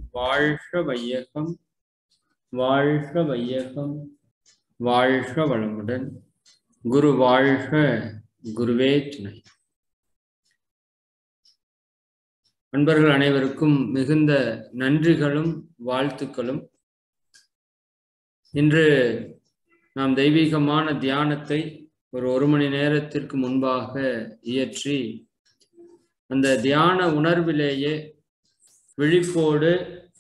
வாழ்க வையகம் வாழ்க வையகம் வாழ்க வளமுடன் குரு வாழ்க குருவே துணை அன்பர்கள் அனைவருக்கும் மிகுந்த நன்றிகளும் வாழ்த்துக்களும் இன்று நாம் தெய்வீகமான தியானத்தை ஒரு ஒரு மணி நேரத்திற்கு முன்பாக இயற்றி அந்த தியான உணர்விலேயே விழிப்போடு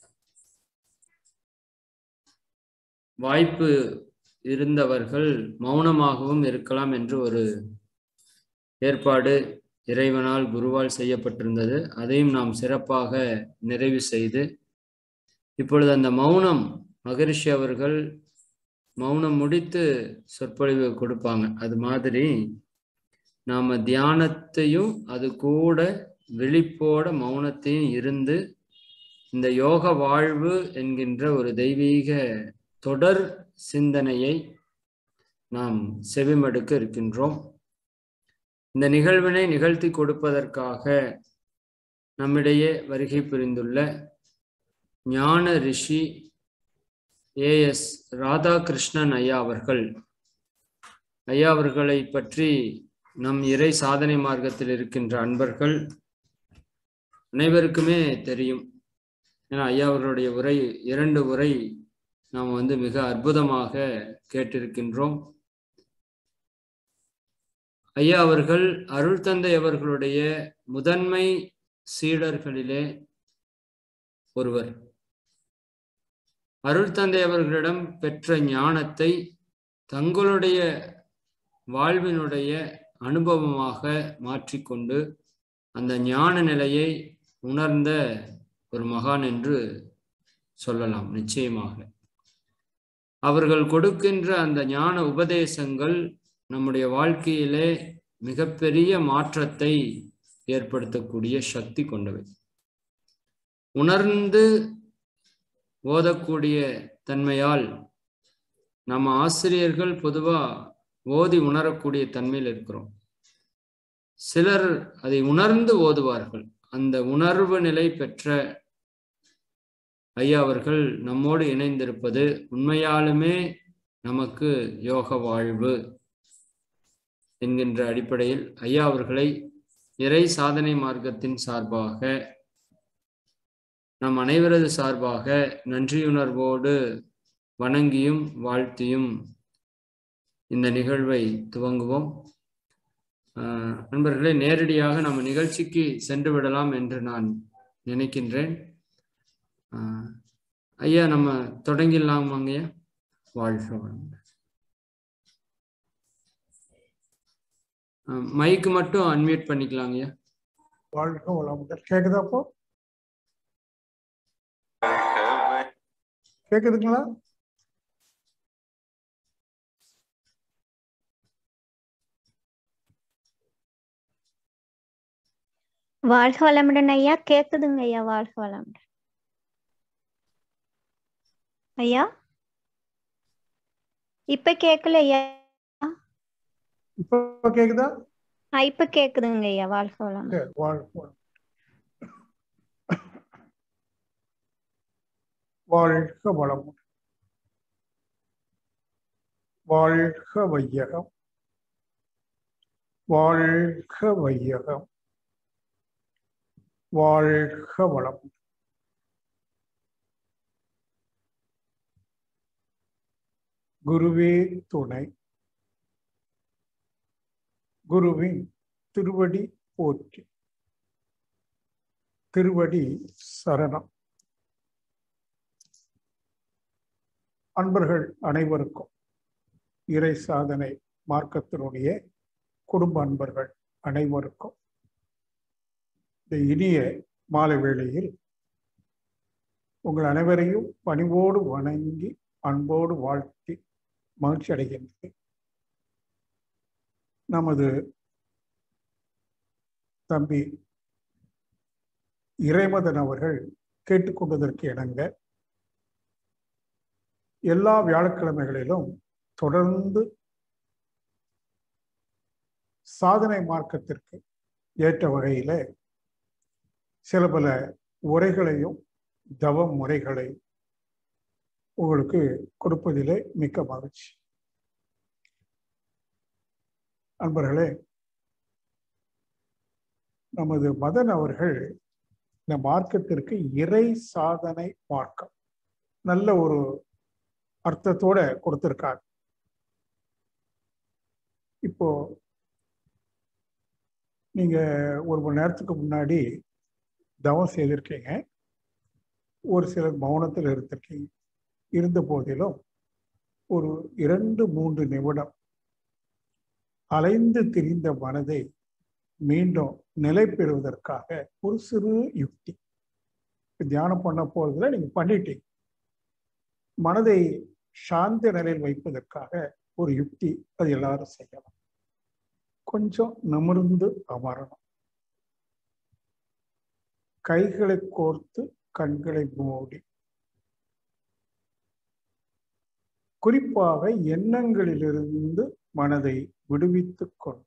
வாய்ப்பு இருந்தவர்கள் மௌனமாகவும் இருக்கலாம் என்று ஒரு ஏற்பாடு இறைவனால் குருவால் செய்யப்பட்டிருந்தது அதையும் நாம் சிறப்பாக நிறைவு செய்து இப்பொழுது அந்த மௌனம் மகரிஷி அவர்கள் மௌனம் முடித்து சொற்பொழிவு கொடுப்பாங்க அது மாதிரி நாம தியானத்தையும் அது கூட விழிப்போட மௌனத்தையும் இருந்து இந்த யோக வாழ்வு என்கின்ற ஒரு தெய்வீக தொடர் சிந்தனையை நாம் செவிமடுக்க இருக்கின்றோம் இந்த நிகழ்வினை நிகழ்த்தி கொடுப்பதற்காக நம்மிடையே வருகை புரிந்துள்ள ஞான ரிஷி ஏ எஸ் ராதாகிருஷ்ணன் ஐயா அவர்கள் ஐயா அவர்களை பற்றி நம் இறை சாதனை மார்க்கத்தில் இருக்கின்ற அன்பர்கள் அனைவருக்குமே தெரியும் ஏன்னா ஐயா அவர்களுடைய உரை இரண்டு உரை நாம் வந்து மிக அற்புதமாக கேட்டிருக்கின்றோம் ஐயா அவர்கள் அருள் தந்தை அவர்களுடைய முதன்மை சீடர்களிலே ஒருவர் அருள் தந்தை அவர்களிடம் பெற்ற ஞானத்தை தங்களுடைய வாழ்வினுடைய அனுபவமாக மாற்றிக்கொண்டு அந்த ஞான நிலையை உணர்ந்த ஒரு மகான் என்று சொல்லலாம் நிச்சயமாக அவர்கள் கொடுக்கின்ற அந்த ஞான உபதேசங்கள் நம்முடைய வாழ்க்கையிலே மிகப்பெரிய மாற்றத்தை ஏற்படுத்தக்கூடிய சக்தி கொண்டவை உணர்ந்து ஓதக்கூடிய தன்மையால் நம்ம ஆசிரியர்கள் பொதுவா ஓதி உணரக்கூடிய தன்மையில் இருக்கிறோம் சிலர் அதை உணர்ந்து ஓதுவார்கள் அந்த உணர்வு நிலை பெற்ற ஐயா அவர்கள் நம்மோடு இணைந்திருப்பது உண்மையாலுமே நமக்கு யோக வாழ்வு என்கின்ற அடிப்படையில் ஐயா அவர்களை இறை சாதனை மார்க்கத்தின் சார்பாக நம் அனைவரது சார்பாக நன்றியுணர்வோடு வணங்கியும் வாழ்த்தியும் இந்த நிகழ்வை துவங்குவோம் நண்பர்களே நேரடியாக நம்ம நிகழ்ச்சிக்கு சென்று விடலாம் என்று நான் நினைக்கின்றேன் ஐயா நம்ம தொடங்கிடலாமாங்கய்யா வாழ்க வளமுடன் மைக்கு மட்டும் அன்மியூட் பண்ணிக்கலாங்கய்யா வாழ்க வளமுடன் கேக்குதா அப்போ கேக்குதுங்களா வாழ்க வளமுடன் ஐயா கேக்குதுங்க ஐயா வாழ்க வளமுடன் ஐயா இப்ப கேக்கல ஐயா இப்ப கேக்குதா இப்ப கேக்குதுங்க ஐயா வாழ்க வளமுடன் வாழ்க வாழ்க வளமுடன் வாழ்க வையகம் வாழ்க வையகம் வாழ்க வளம் குருவே துணை குருவின் திருவடி போற்றி திருவடி சரணம் அன்பர்கள் அனைவருக்கும் இறை சாதனை மார்க்கத்தினுடைய குடும்ப அன்பர்கள் அனைவருக்கும் இந்த இனிய மாலை வேளையில் உங்கள் அனைவரையும் பணிவோடு வணங்கி அன்போடு வாழ்த்தி மகிழ்ச்சி அடைகின்றேன் நமது தம்பி இறைமதன் அவர்கள் கேட்டுக்கொண்டதற்கு இணங்க எல்லா வியாழக்கிழமைகளிலும் தொடர்ந்து சாதனை மார்க்கத்திற்கு ஏற்ற வகையில சில பல உரைகளையும் தவ முறைகளை உங்களுக்கு கொடுப்பதிலே மிக்க மகிழ்ச்சி அன்பர்களே நமது மதன் அவர்கள் இந்த மார்க்கத்திற்கு இறை சாதனை மார்க்கம் நல்ல ஒரு அர்த்தத்தோட கொடுத்திருக்காங்க இப்போ நீங்க ஒரு மணி நேரத்துக்கு முன்னாடி தவம் செய்திருக்கீங்க ஒரு சிலர் மௌனத்தில் இருந்திருக்கீங்க இருந்த போதிலும் ஒரு இரண்டு மூன்று நிமிடம் அலைந்து திரிந்த மனதை மீண்டும் நிலை பெறுவதற்காக ஒரு சிறு யுக்தி தியானம் பண்ண போறதுல நீங்க பண்ணிட்டீங்க மனதை சாந்த நிலையில் வைப்பதற்காக ஒரு யுக்தி அது எல்லாரும் செய்யலாம் கொஞ்சம் நிமிர்ந்து அமரணும் கைகளை கோர்த்து கண்களை மூடி குறிப்பாக எண்ணங்களிலிருந்து மனதை விடுவித்துக் கொண்டு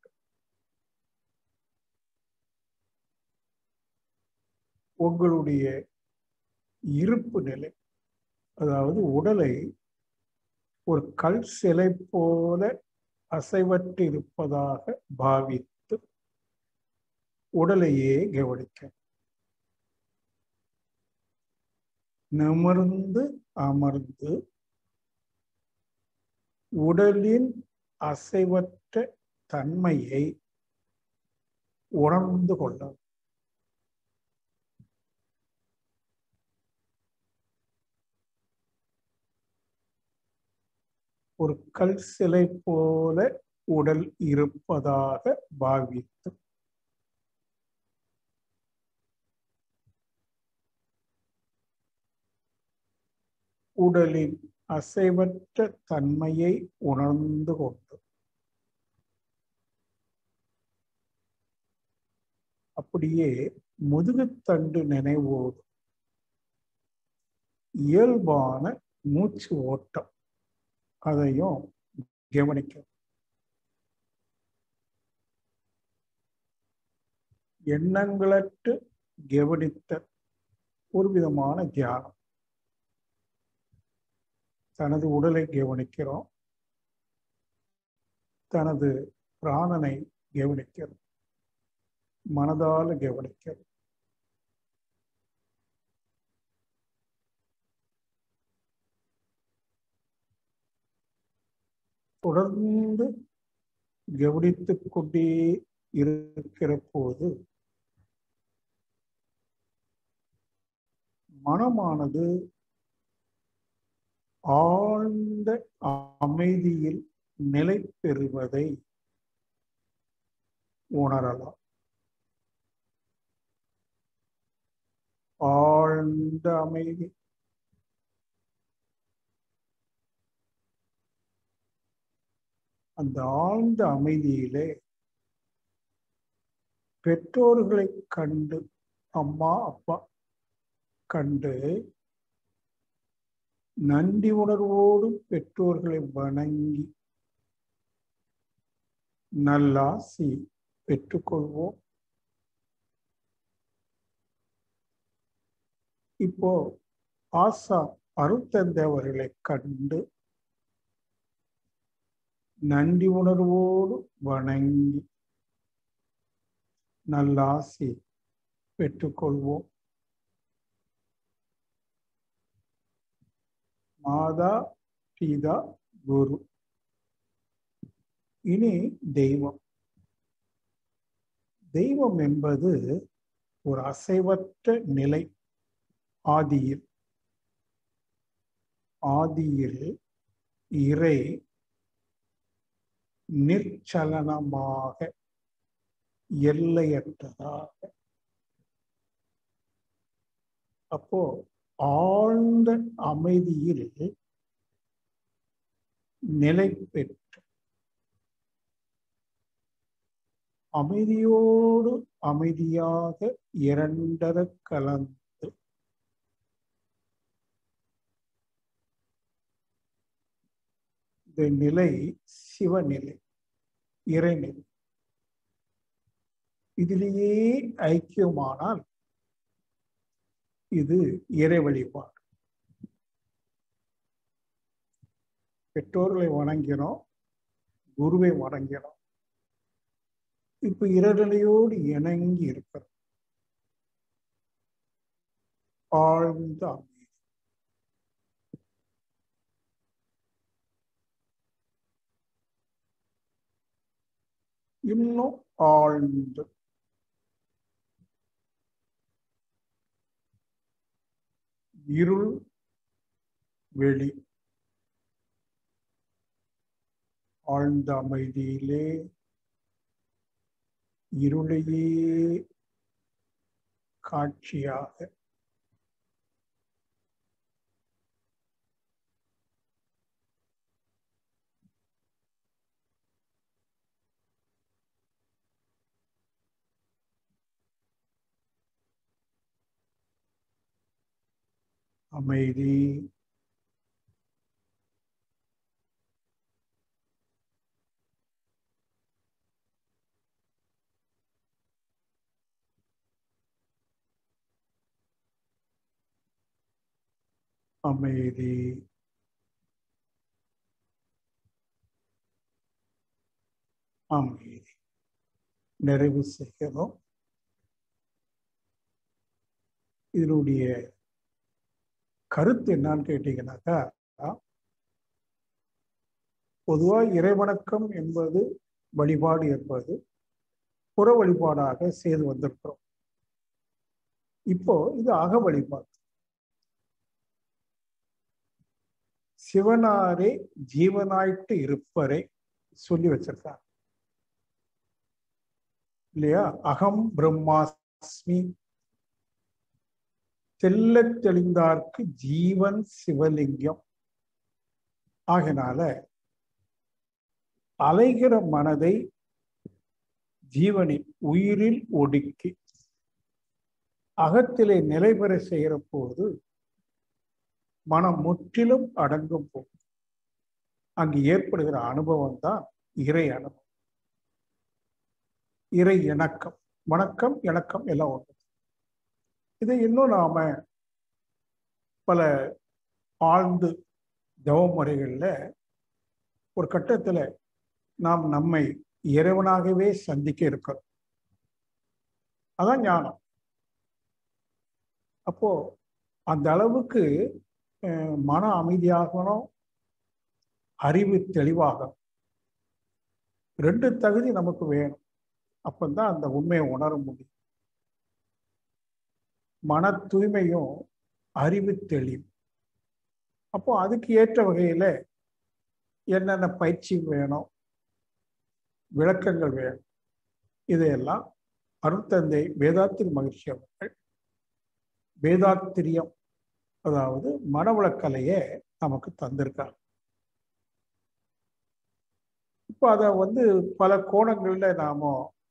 உங்களுடைய இருப்பு நிலை அதாவது உடலை ஒரு கல் சிலை போல அசைவற்று இருப்பதாக பாவித்து உடலையே கவனிக்க நிமிர்ந்து அமர்ந்து உடலின் அசைவற்ற தன்மையை உணர்ந்து கொள்ள ஒரு கல் சிலை போல உடல் இருப்பதாக பாவித்து உடலின் அசைவற்ற தன்மையை உணர்ந்து கொண்டு அப்படியே முதுகுத்தண்டு நினைவோடு இயல்பான மூச்சு ஓட்டம் அதையும் கவனிக்க எண்ணங்களற்று கவனித்த ஒரு விதமான தியானம் தனது உடலை கவனிக்கிறோம் தனது பிராணனை கவனிக்கிறோம் மனதால கவனிக்கிறோம் தொடர்ந்து கவனித்துக் கொண்டே இருக்கிற போது மனமானது ஆழ்ந்த அமைதியில் நிலை பெறுவதை உணரலாம் ஆழ்ந்த அமைதி அந்த ஆழ்ந்த அமைதியிலே பெற்றோர்களை கண்டு அம்மா அப்பா கண்டு நன்றி உணர்வோடு பெற்றோர்களை வணங்கி நல்லாசி பெற்றுக்கொள்வோம் இப்போ ஆசா அருத்தந்தவர்களை கண்டு நன்றி உணர்வோடு வணங்கி நல்லாசி பெற்றுக்கொள்வோம் மாதா பிதா குரு இனி தெய்வம் தெய்வம் என்பது ஒரு அசைவற்ற நிலை ஆதியில் ஆதியில் இறை நிர்ச்சலனமாக எல்லையற்றதாக அப்போ ஆழ்ந்த அமைதியில் நிலை பெற்று அமைதியோடு அமைதியாக இரண்டர கலந்து இந்த நிலை சிவநிலை இறைநிலை இதிலேயே ஐக்கியமானால் இது இறை வழிபாடு பெற்றோர்களை வணங்கினோம் குருவை வணங்கினோம் இப்ப இறைநிலையோடு இணங்கி இருக்கிறோம் ஆழ்ந்த அமைதி இன்னும் ஆழ்ந்து இருள் வெளி ஆழ்ந்த அமைதியிலே இருளையே காட்சியாக அமைதி அமைதி அமைதி நிறைவு செய்கிறோம் இதனுடைய கருத்து என்னன்னு கேட்டீங்கன்னாக்கா பொதுவா இறைவணக்கம் என்பது வழிபாடு என்பது புற வழிபாடாக செய்து வந்திருக்கிறோம் இப்போ இது அக வழிபாடு சிவனாரே ஜீவனாயிட்டு இருப்பரை சொல்லி வச்சிருக்காங்க இல்லையா அகம் பிரம்மாஸ்மி தெல்லத் தெளிந்தார்க்கு ஜீவன் சிவலிங்கம் ஆகினால அலைகிற மனதை ஜீவனின் உயிரில் ஒடுக்கி அகத்திலே நிலை பெற செய்கிற போது மனம் முற்றிலும் அடங்கும் போது அங்கு ஏற்படுகிற அனுபவம் தான் இறை அனுபவம் இறை இணக்கம் வணக்கம் இணக்கம் எல்லாம் ஒன்று இதை இன்னும் நாம பல ஆழ்ந்து தவ முறைகள்ல ஒரு கட்டத்துல நாம் நம்மை இறைவனாகவே சந்திக்க இருக்கிறோம் அதான் ஞானம் அப்போ அந்த அளவுக்கு மன அமைதியாகணும் அறிவு தெளிவாகணும் ரெண்டு தகுதி நமக்கு வேணும் அப்பந்தான் அந்த உண்மையை உணர முடியும் மன தூய்மையும் அறிவு தெளிவு அப்போ அதுக்கு ஏற்ற வகையில என்னென்ன பயிற்சி வேணும் விளக்கங்கள் வேணும் இதையெல்லாம் அருட்தந்தை வேதாத்திரி மகிழ்ச்சி அவர்கள் வேதாத்திரியம் அதாவது மனவளக்கலையை நமக்கு தந்திருக்காங்க இப்போ அதை வந்து பல கோணங்கள்ல நாம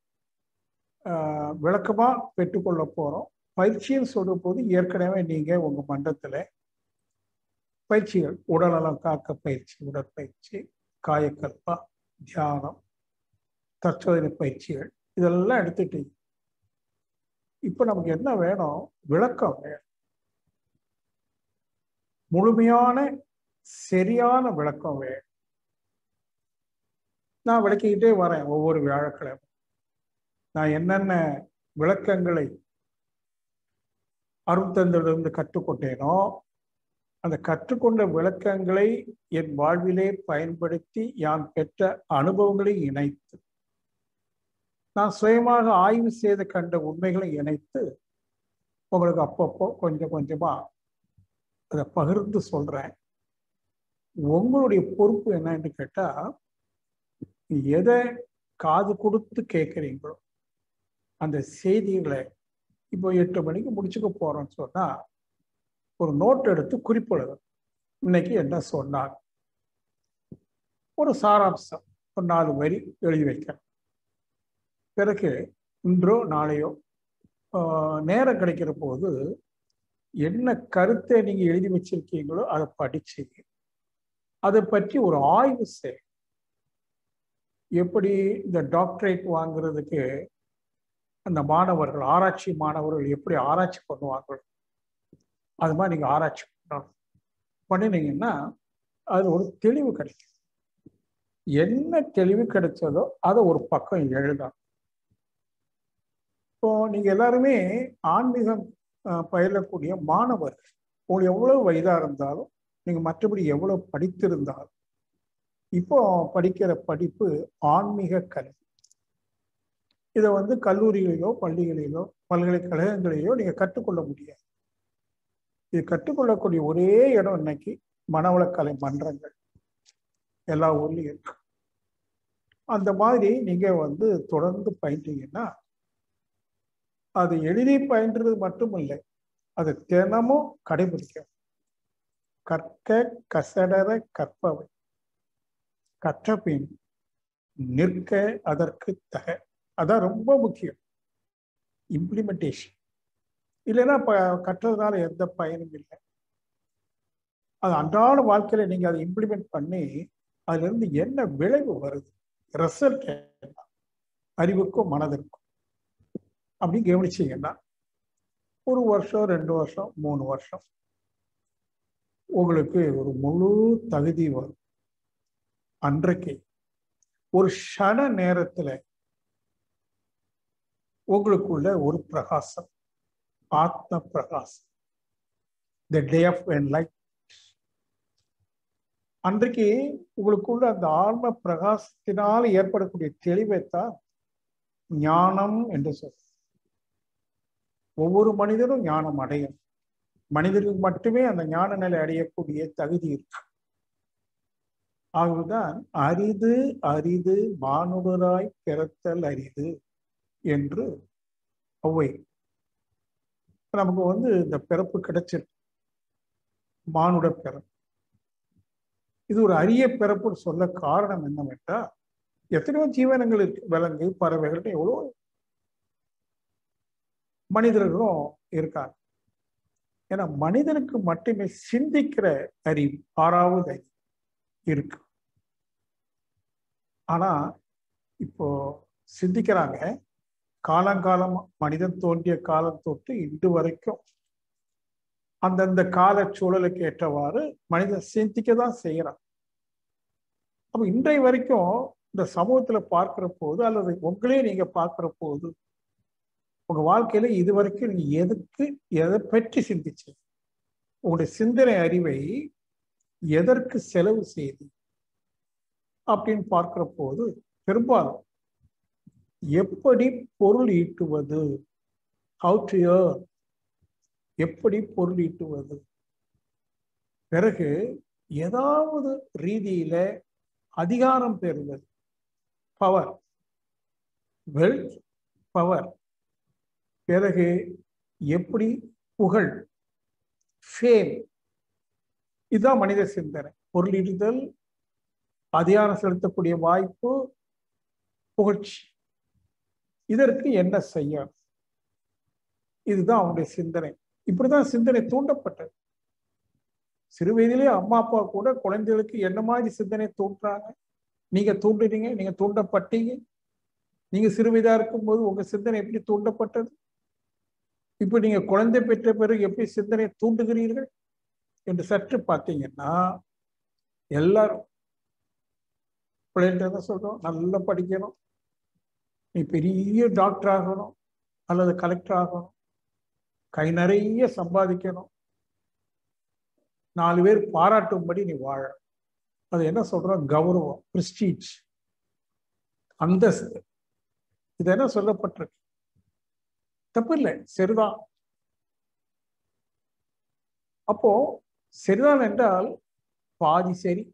விளக்கமா பெற்றுக்கொள்ள போறோம் பயிற்சின்னு சொல்லும் போது ஏற்கனவே நீங்க உங்க மண்டத்துல பயிற்சிகள் உடல்நலம் காக்க பயிற்சி உடற்பயிற்சி காயக்கல்பா தியானம் தற்சோதனை பயிற்சிகள் இதெல்லாம் எடுத்துட்டீங்க இப்போ நமக்கு என்ன வேணும் விளக்கம் வேணும் முழுமையான சரியான விளக்கம் வேணும் நான் விளக்கிக்கிட்டே வரேன் ஒவ்வொரு வியாழக்கிழமை நான் என்னென்ன விளக்கங்களை அருட்தந்திலிருந்து கற்றுக்கொண்டேனோ அந்த கற்றுக்கொண்ட விளக்கங்களை என் வாழ்விலே பயன்படுத்தி யான் பெற்ற அனுபவங்களை இணைத்து நான் சுயமாக ஆய்வு செய்து கண்ட உண்மைகளை இணைத்து உங்களுக்கு அப்பப்போ கொஞ்சம் கொஞ்சமா அதை பகிர்ந்து சொல்றேன் உங்களுடைய பொறுப்பு என்னன்னு கேட்டா எதை காது கொடுத்து கேட்குறீங்களோ அந்த செய்திகளை இப்போ எட்டு மணிக்கு முடிச்சுக்க போறோம்னு சொன்னா ஒரு நோட் எடுத்து குறிப்பிடணும் இன்னைக்கு என்ன சொன்னாங்க ஒரு சாராம்சம் ஒரு நாலு வரி எழுதி வைக்கணும் பிறகு இன்றோ நாளையோ நேரம் கிடைக்கிற போது என்ன கருத்தை நீங்க எழுதி வச்சிருக்கீங்களோ அதை படிச்சு அதை பற்றி ஒரு ஆய்வு செய் எப்படி இந்த டாக்டரேட் வாங்குறதுக்கு அந்த மாணவர்கள் ஆராய்ச்சி மாணவர்கள் எப்படி ஆராய்ச்சி பண்ணுவாங்களோ அது மாதிரி நீங்க ஆராய்ச்சி பண்ணணும் பண்ணினீங்கன்னா அது ஒரு தெளிவு கிடைக்கும் என்ன தெளிவு கிடைச்சதோ அதை ஒரு பக்கம் எழுதணும் இப்போ நீங்க எல்லாருமே ஆன்மீகம் அஹ், பயிலக்கூடிய மாணவர்கள் உங்களுக்கு எவ்வளவு வயதா இருந்தாலும் நீங்க மற்றபடி எவ்வளவு படித்திருந்தாலும் இப்போ படிக்கிற படிப்பு ஆன்மீக கல்வி இதை வந்து கல்லூரிகளிலோ பள்ளிகளிலோ பல்கலைக்கழகங்களிலோ நீங்க கற்றுக்கொள்ள முடியாது இது கற்றுக்கொள்ளக்கூடிய ஒரே இடம் இன்னைக்கு மனவளக்கலை மன்றங்கள் எல்லா ஊர்லயும் இருக்கு அந்த மாதிரி நீங்க வந்து தொடர்ந்து பயின்றீங்கன்னா அது எழுதி பயின்றது மட்டும் இல்லை அதை தினமும் கடைபிடிக்கும் கற்க கசடர கற்பவை கற்ற பின் நிற்க அதற்கு தக அதான் ரொம்ப முக்கியம் இம்ப்ளிமெண்டேஷன் இல்லைன்னா ப கற்றதுனால எந்த பயனும் இல்லை அது அன்றாட வாழ்க்கையில நீங்க அதை இம்ப்ளிமெண்ட் பண்ணி அதுல இருந்து என்ன விளைவு வருது ரிசல்ட் என்ன அறிவுக்கும் மனதிற்கும் அப்படின்னு கவனிச்சீங்கன்னா ஒரு வருஷம் ரெண்டு வருஷம் மூணு வருஷம் உங்களுக்கு ஒரு முழு தகுதி வரும் அன்றைக்கு ஒரு க்ஷண நேரத்துல உங்களுக்குள்ள ஒரு பிரகாசம் ஆத்ம பிரகாசம் த டே ஆஃப் லைட் அன்றைக்கு உங்களுக்குள்ள அந்த ஆன்ம பிரகாசத்தினால் ஏற்படக்கூடிய தெளிவைத்தான் ஞானம் என்று சொல்ற ஒவ்வொரு மனிதரும் ஞானம் அடையும் மனிதருக்கு மட்டுமே அந்த ஞான நிலை அடையக்கூடிய தகுதி இருக்கு ஆகவேதான் அரிது அரிது மானுடராய் பிறத்தல் அரிது என்று ஒவ்வை நமக்கு வந்து இந்த பிறப்பு கிடைச்சிருக்கு மானுட பிறப்பு இது ஒரு அரிய பிறப்புன்னு சொல்ல காரணம் என்னவென்றால் எத்தனையோ ஜீவனங்கள் இருக்கு விலங்கு பறவைகள் எவ்வளோ மனிதர்களும் இருக்காங்க ஏன்னா மனிதனுக்கு மட்டுமே சிந்திக்கிற அறிவு ஆறாவது அறிவு இருக்கு ஆனா இப்போ சிந்திக்கிறாங்க காலங்காலம் மனிதன் தோன்றிய காலம் தொட்டு இன்று வரைக்கும் அந்தந்த கால சூழலுக்கு ஏற்றவாறு மனிதன் சிந்திக்க தான் செய்யறான் அப்ப இன்றைய வரைக்கும் இந்த சமூகத்துல பார்க்கிற போது அல்லது உங்களே நீங்க பார்க்கிற போது உங்க வாழ்க்கையில இது வரைக்கும் நீங்க எதுக்கு எதை பற்றி சிந்திச்சு உங்களுடைய சிந்தனை அறிவை எதற்கு செலவு செய்து அப்படின்னு பார்க்கிற போது பெரும்பாலும் எப்படி பொருள் ஈட்டுவது ஹவு டு எப்படி பொருள் ஈட்டுவது பிறகு ஏதாவது ரீதியில அதிகாரம் பெறுவது பவர் வெல்த் பவர் பிறகு எப்படி புகழ் ஃபேம் இதுதான் மனித சிந்தனை பொருளீட்டுதல் அதிகாரம் செலுத்தக்கூடிய வாய்ப்பு புகழ்ச்சி இதற்கு என்ன செய்ய இதுதான் அவனுடைய சிந்தனை இப்படிதான் சிந்தனை தூண்டப்பட்டது சிறு வயதிலே அம்மா அப்பா கூட குழந்தைகளுக்கு என்ன மாதிரி சிந்தனை தூண்டுறாங்க நீங்க தூண்டுறீங்க நீங்க தூண்டப்பட்டீங்க நீங்க சிறு வயதா இருக்கும்போது உங்க சிந்தனை எப்படி தூண்டப்பட்டது இப்ப நீங்க குழந்தை பெற்ற பிறகு எப்படி சிந்தனை தூண்டுகிறீர்கள் என்று சற்று பார்த்தீங்கன்னா எல்லாரும் பிள்ளைகிட்ட என்ன சொல்றோம் நல்லா படிக்கணும் நீ பெரிய டாக்டர் ஆகணும் அல்லது கலெக்டர் ஆகணும் கை நிறைய சம்பாதிக்கணும் நாலு பேர் பாராட்டும்படி நீ வாழ அது என்ன சொல்றோம் கௌரவம் பிரிஸ்டீஜ் அந்தஸ்து இது என்ன சொல்லப்பட்டிருக்கு தப்பு இல்லை சரிதான் அப்போ சரிதான் என்றால் பாதி சரி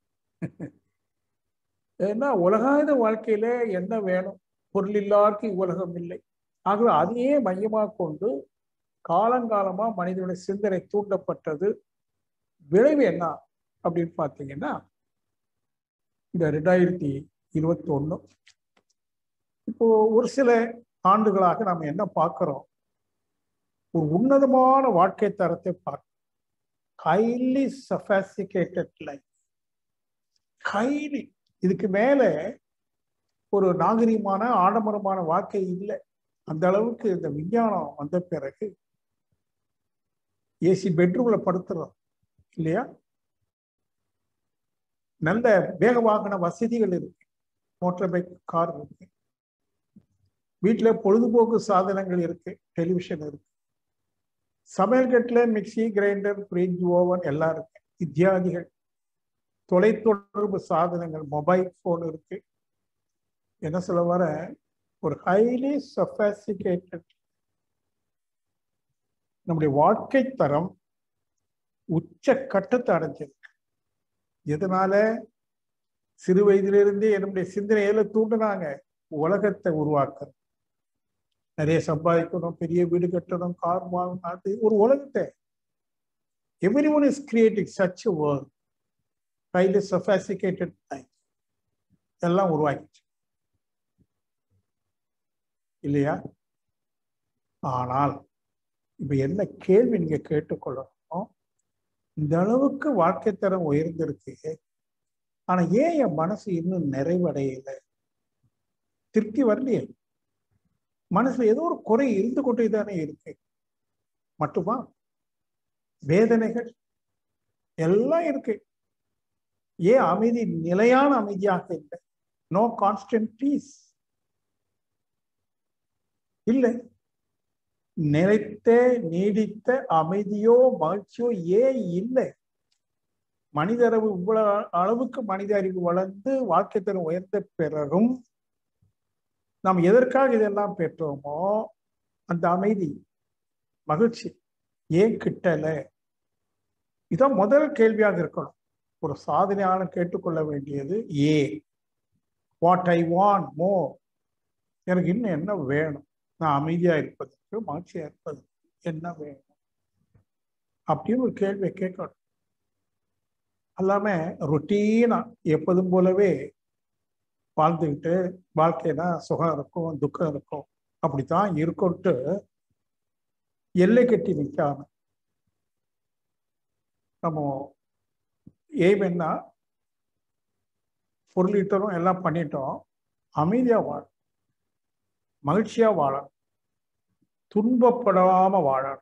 ஏன்னா உலகாயுத வாழ்க்கையில என்ன வேணும் பொருள் இல்லாருக்கு உலகம் இல்லை ஆகவே அதையே மையமாக கொண்டு காலங்காலமா மனிதனுடைய சிந்தனை தூண்டப்பட்டது விளைவு என்ன அப்படின்னு பார்த்தீங்கன்னா இந்த ரெண்டாயிரத்தி இருபத்தி ஒண்ணு இப்போ ஒரு சில ஆண்டுகளாக நம்ம என்ன பார்க்கிறோம் ஒரு உன்னதமான வாழ்க்கை தரத்தை பார்க்கிறோம் ஹைலி சஃபாசிகேட்டட் லைஃப் ஹைலி இதுக்கு மேல ஒரு நாகரிகமான ஆடம்பரமான வாழ்க்கை இல்லை அந்த அளவுக்கு இந்த விஞ்ஞானம் வந்த பிறகு ஏசி பெட்ரூம்ல படுத்துறோம் இல்லையா நல்ல வேக வாகன வசதிகள் இருக்கு மோட்டார் பைக் கார் இருக்கு வீட்டுல பொழுதுபோக்கு சாதனங்கள் இருக்கு டெலிவிஷன் இருக்கு சமையல் கட்டில் மிக்சி கிரைண்டர் ஃப்ரிட்ஜ் ஓவன் எல்லாம் இருக்கு இத்தியாதிகள் தொலைத்தொடர்பு சாதனங்கள் மொபைல் போன் இருக்கு என்ன சொல்ல வர ஒரு ஹைலி சொஃபாசிகேட்டட் நம்முடைய வாழ்க்கை தரம் உச்ச கட்டத்தை அடைஞ்சிருக்கு எதனால சிறு வயதிலிருந்தே என்னுடைய சிந்தனையில தூண்டினாங்க உலகத்தை உருவாக்க நிறைய சம்பாதிக்கணும் பெரிய வீடு கட்டணும் கார் வாங்கணும் அது ஒரு உலகத்தை every one is creating such world highly sophisticated life எல்லாம் உருவாக்கிச்சு இல்லையா ஆனால் இப்ப என்ன கேள்வி நீங்க கேட்டுக்கொள்ளணும் இந்த அளவுக்கு வாழ்க்கை தரம் உயர்ந்திருக்கு ஆனா ஏன் என் மனசு இன்னும் நிறைவடையல திருப்தி வரலையே மனசுல ஏதோ ஒரு குறை இருந்து கொண்டே தானே இருக்கு மட்டுமா வேதனைகள் எல்லாம் இருக்கு ஏன் அமைதி நிலையான அமைதியாக இல்லை நோ கான்ஸ்டன்ட் பீஸ் இல்லை நிலைத்த நீடித்த அமைதியோ மகிழ்ச்சியோ ஏன் இல்லை மனித அறிவு இவ்வளவு அளவுக்கு மனித அறிவு வளர்ந்து வாழ்க்கை தரம் உயர்ந்த பிறகும் நாம் எதற்காக இதெல்லாம் பெற்றோமோ அந்த அமைதி மகிழ்ச்சி ஏன் கிட்டல இதான் முதல் கேள்வியாக இருக்கணும் ஒரு சாதனையாளர் கேட்டுக்கொள்ள வேண்டியது ஏ வாட் ஐ வாண்ட் மோ எனக்கு இன்னும் என்ன வேணும் நான் அமைதியா இருப்பதற்கு மகிழ்ச்சியா இருப்பதற்கு என்ன வேணும் அப்படின்னு ஒரு கேள்வியை கேட்கணும் அல்லாம ரொட்டீனா எப்போதும் போலவே வாழ்ந்துக்கிட்டு வாழ்க்கைனா சுகம் இருக்கும் துக்கம் இருக்கும் அப்படித்தான் இருக்கும்ட்டு எல்லை கட்டி நிற்காம நம்ம எய்ம் என்ன பொருளீட்டரும் எல்லாம் பண்ணிட்டோம் அமைதியா வாழ மகிழ்ச்சியா வாழணும் துன்பப்படாம வாழணும்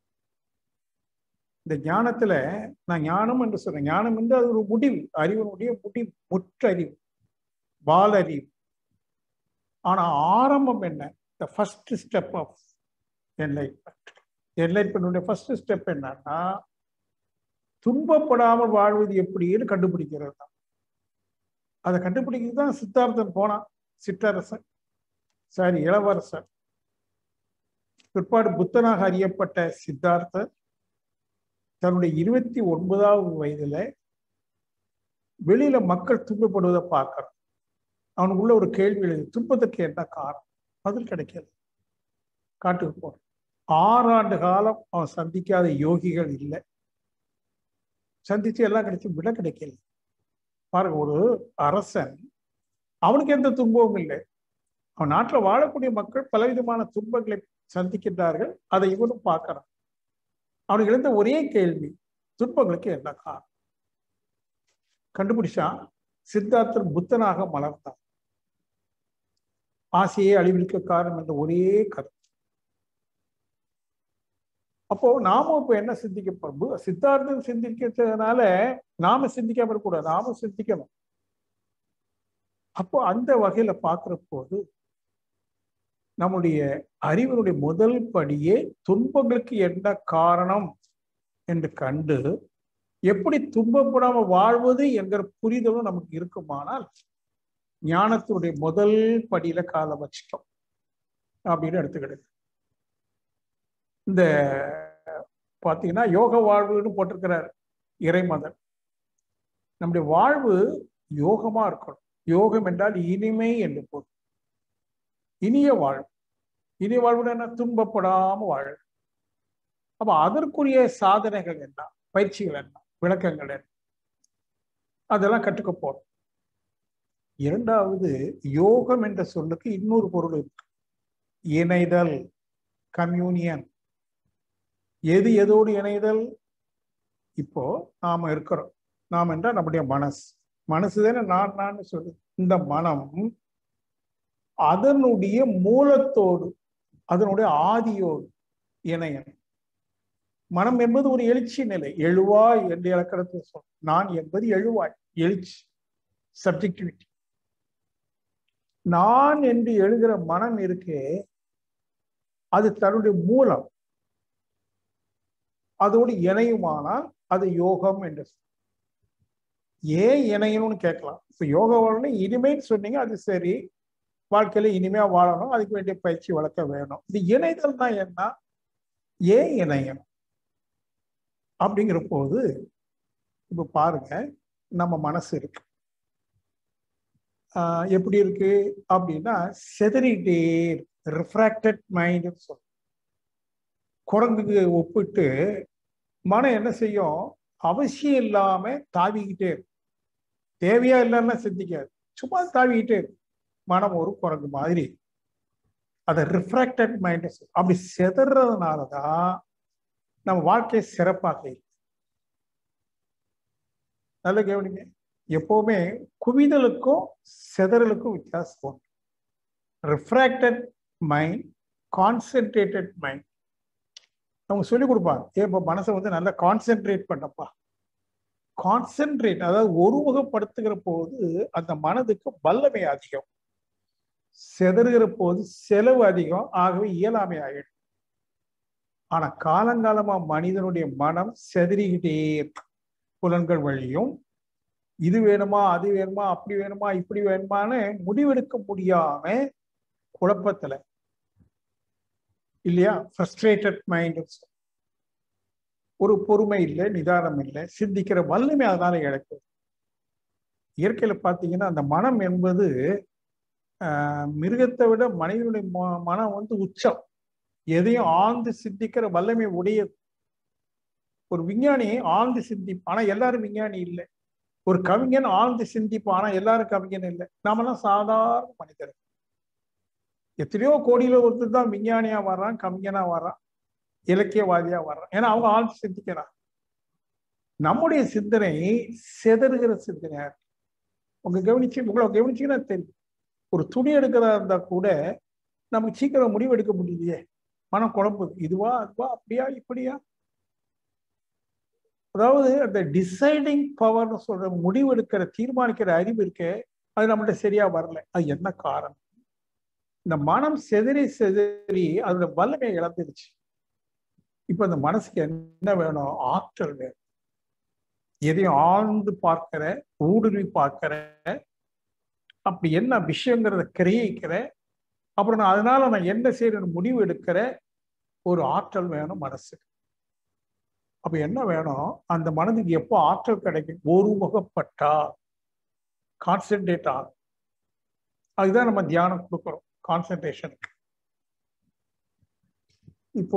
இந்த ஞானத்துல நான் ஞானம் என்று சொல்றேன் ஞானம் என்று அது ஒரு முடிவு அறிவனுடைய முடிவு முற்றறிவு பாலறிவு ஆனா ஆரம்பம் என்ன the first step of enlightenment என்லைட்மெண்ட்டுடைய ஃபர்ஸ்ட் ஸ்டெப் என்னன்னா துன்பப்படாமல் வாழ்வது எப்படின்னு கண்டுபிடிக்கிறது தான் அதை கண்டுபிடிக்கிறது தான் சித்தார்த்தன் போனான் சிற்றரசன் சாரி இளவரசன் பிற்பாடு புத்தனாக அறியப்பட்ட சித்தார்த்தர் தன்னுடைய இருபத்தி ஒன்பதாவது வயதுல வெளியில மக்கள் துன்பப்படுவதை பார்க்கறான் அவனுக்குள்ள ஒரு கேள்வி எழுது துன்பத்துக்கு என்ன காரணம் பதில் கிடைக்கல காட்டுக்கு போறான் ஆறாண்டு காலம் அவன் சந்திக்காத யோகிகள் இல்லை சந்திச்சு எல்லாம் கிடைச்சு விட கிடைக்கல பாருங்க ஒரு அரசன் அவனுக்கு எந்த துன்பமும் இல்லை அவன் நாட்டில் வாழக்கூடிய மக்கள் பலவிதமான துன்பங்களை சந்திக்கின்றார்கள் அதை இவனும் பார்க்கறான் அவனுக்கு எழுந்த ஒரே கேள்வி துன்பங்களுக்கு என்ன காரணம் கண்டுபிடிச்சான் சித்தார்த்தன் புத்தனாக மலர்ந்தான் ஆசையை அழிவிக்க காரணம் என்ற ஒரே கருத்து அப்போ நாமும் இப்ப என்ன சிந்திக்க போறோம் சித்தார்த்தன் சிந்திக்கிறதுனால நாம சிந்திக்காம இருக்கக்கூடாது நாம சிந்திக்கணும் அப்போ அந்த வகையில பார்க்கிற போது நம்முடைய அறிவினுடைய முதல் படியே துன்பங்களுக்கு என்ன காரணம் என்று கண்டு எப்படி துன்பப்படாம வாழ்வது என்கிற புரிதலும் நமக்கு இருக்குமானால் ஞானத்தினுடைய முதல் படியில காலை வச்சிட்டோம் அப்படின்னு எடுத்துக்கிடுது இந்த பார்த்தீங்கன்னா யோக வாழ்வுன்னு போட்டிருக்கிறார் இறைமதன் நம்முடைய வாழ்வு யோகமா இருக்கணும் யோகம் என்றால் இனிமை என்று பொருள் இனிய வாழ்வு இனிய வாழ்வு என்ன துன்பப்படாம வாழ அப்ப அதற்குரிய சாதனைகள் என்ன பயிற்சிகள் என்ன விளக்கங்கள் என்ன அதெல்லாம் கற்றுக்க போறோம் இரண்டாவது யோகம் என்ற சொல்லுக்கு இன்னொரு பொருள் இருக்கு இணைதல் கம்யூனியன் எது எதோடு இணைதல் இப்போ நாம இருக்கிறோம் நாம் என்றால் நம்முடைய மனசு மனசு தானே நான் நான் சொல்லு இந்த மனம் அதனுடைய மூலத்தோடு அதனுடைய ஆதியோடு இணையணும் மனம் என்பது ஒரு எழுச்சி நிலை எழுவாய் என்று இலக்கணத்தை சொல் நான் என்பது எழுவாய் எழுச்சி சப்ஜெக்டிவிட்டி நான் என்று எழுகிற மனம் இருக்கே அது தன்னுடைய மூலம் அதோடு இணையுமானால் அது யோகம் என்று சொல். ஏன் இணையணும்னு கேட்கலாம் இப்ப யோகா வாழணும் இனிமேல் சொன்னீங்க அது சரி வாழ்க்கையில இனிமையா வாழணும் அதுக்கு வேண்டிய பயிற்சி வளர்க்க வேணும் இது இணைதல் தான் என்ன ஏன் இணையணும் அப்படிங்கிற போது இப்ப பாருங்க நம்ம மனசு இருக்கு ஆஹ் எப்படி இருக்கு அப்படின்னா செதறிட்டே ரிஃப்ராக்டட் மைண்ட் சொல்லும் குரங்குக்கு ஒப்பிட்டு மனம் என்ன செய்யும் அவசியம் இல்லாம தாவிக்கிட்டே இருக்கும் தேவையா இல்லைன்னா சிந்திக்காது சும்மா தாவிக்கிட்டே இருக்கும் மனம் ஒரு குரங்கு மாதிரி அதை ரிஃப்ராக்டட் மைண்ட் அப்படி செதறதுனாலதான் நம்ம வாழ்க்கை சிறப்பாக இல்லை நல்ல கவனிங்க எப்பவுமே குவிதலுக்கும் செதறலுக்கும் வித்தியாசம் உண்டு ரிஃப்ராக்டட் மைண்ட் கான்சென்ட்ரேட்டட் மைண்ட் அவங்க சொல்லி கொடுப்பாங்க ஏன் இப்போ மனசை வந்து நல்லா கான்சென்ட்ரேட் பண்ணப்பா கான்சென்ட்ரேட் அதாவது ஒருமுகப்படுத்துகிற போது அந்த மனதுக்கு வல்லமை அதிகம் செதறுகிற போது செலவு அதிகம் ஆகவே இயலாமை ஆகிடும் ஆனா காலங்காலமா மனிதனுடைய மனம் செதறிக்கிட்டே இருக்கு புலன்கள் வழியும் இது வேணுமா அது வேணுமா அப்படி வேணுமா இப்படி வேணுமான்னு முடிவெடுக்க முடியாம குழப்பத்துல இல்லையா ஃப்ரஸ்ட்ரேட்டட் மைண்ட் ஒரு பொறுமை இல்லை நிதானம் இல்லை சிந்திக்கிற வல்லமை அதனால இழக்குது இயற்கையில பார்த்தீங்கன்னா அந்த மனம் என்பது ஆஹ், மிருகத்தை விட மனிதனுடைய ம- மனம் வந்து உச்சம் எதையும் ஆழ்ந்து சிந்திக்கிற வல்லமை உடையது ஒரு விஞ்ஞானி ஆழ்ந்து சிந்திப்பான் ஆனா எல்லாரும் விஞ்ஞானி இல்லை ஒரு கவிஞன் ஆழ்ந்து சிந்திப்பான் ஆனா எல்லாரும் கவிஞன் இல்லை நாமெல்லாம் சாதாரண மனிதர் எத்தனையோ கோடியில ஒருத்தர் தான் விஞ்ஞானியா வர்றான் கவிஞனா வர்றான் இலக்கியவாதியா வர்றான் ஏன்னா அவங்க ஆழ்ந்து சிந்திக்கிறான் நம்முடைய சிந்தனை செதறுகிற சிந்தனையா இருக்கு உங்க கவனிச்சு உங்களை கவனிச்சீங்கன்னா தெரியும் ஒரு துணி எடுக்கிறதா இருந்தா கூட நமக்கு சீக்கிரம் முடிவு எடுக்க முடியலையே மனம் குழம்புது இதுவா அதுவா அப்படியா இப்படியா அதாவது அந்த டிசைடிங் பவர்னு சொல்ற முடிவெடுக்கிற தீர்மானிக்கிற அறிவு இருக்கே அது நம்மள்ட்ட சரியா வரல அது என்ன காரணம் இந்த மனம் செதறி செதறி அதோட வல்லமை இழந்துருச்சு இப்ப அந்த மனசுக்கு என்ன வேணும் ஆற்றல் வேணும் எதையும் ஆழ்ந்து பார்க்கிற ஊடுருவி பார்க்கிற அப்படி என்ன விஷயங்கிறத கிரகிக்கிற அப்புறம் நான் அதனால நான் என்ன செய்யறேன்னு முடிவு எடுக்கிற ஒரு ஆற்றல் வேணும் மனசுக்கு அப்ப என்ன வேணும் அந்த மனதுக்கு எப்போ ஆற்றல் கிடைக்கும் ஒருமுகப்பட்டா கான்சென்ட்ரேட் ஆகும் அதுதான் நம்ம தியானம் கொடுக்குறோம் கான்சென்ட்ரேஷனுக்கு இப்போ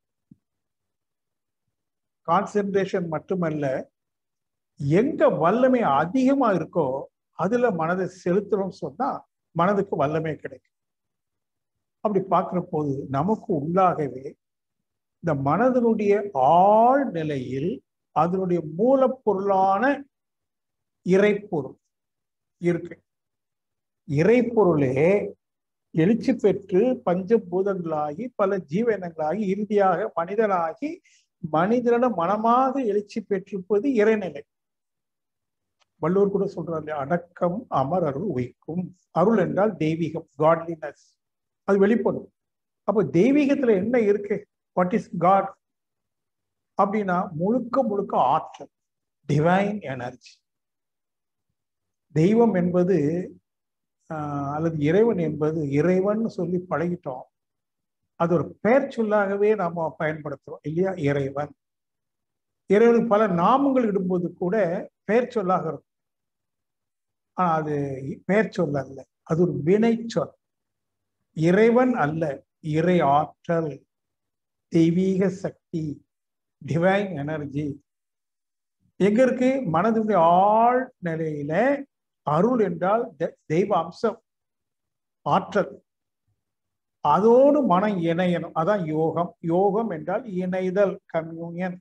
கான்சென்ட்ரேஷன் மட்டுமல்ல எங்க வல்லமை அதிகமா இருக்கோ அதுல மனதை செலுத்தணும்னு சொன்னா மனதுக்கு வல்லமை கிடைக்கும் அப்படி பார்க்கிற போது நமக்கு உள்ளாகவே இந்த மனதனுடைய ஆழ் நிலையில் அதனுடைய மூலப்பொருளான இறைப்பொருள் இருக்கு இறைப்பொருளே எழுச்சி பெற்று பஞ்சபூதங்களாகி பல ஜீவனங்களாகி இறுதியாக மனிதனாகி மனிதன மனமாக எழுச்சி பெற்றிருப்பது இறைநிலை வள்ளுவர் கூட சொல்றாரு அடக்கம் அமர் அருள் உயிக்கும் அருள் என்றால் தெய்வீகம் காட்லினஸ் அது வெளிப்படும் அப்போ தெய்வீகத்துல என்ன இருக்கு வாட் இஸ் காட் அப்படின்னா முழுக்க முழுக்க ஆற்றல் டிவைன் எனர்ஜி தெய்வம் என்பது ஆஹ், அல்லது இறைவன் என்பது இறைவன் சொல்லி பழகிட்டோம் அது ஒரு பெயர் சொல்லாகவே நாம பயன்படுத்துறோம் இல்லையா இறைவன் இறைவனுக்கு பல நாமங்கள் இடும்போது கூட பெயர் சொல்லாக இருக்கும் ஆனா அது பெயர் சொல் அல்ல அது ஒரு வினை சொல் இறைவன் அல்ல இறை ஆற்றல் தெய்வீக சக்தி டிவைன் எனர்ஜி எங்க இருக்கு மனதுடைய ஆழ் நிலையில அருள் என்றால் தெ- தெய்வ அம்சம் ஆற்றல் அதோடு மனம் இணையணும் அதான் யோகம் யோகம் என்றால் இணைதல் கம்யூனியன்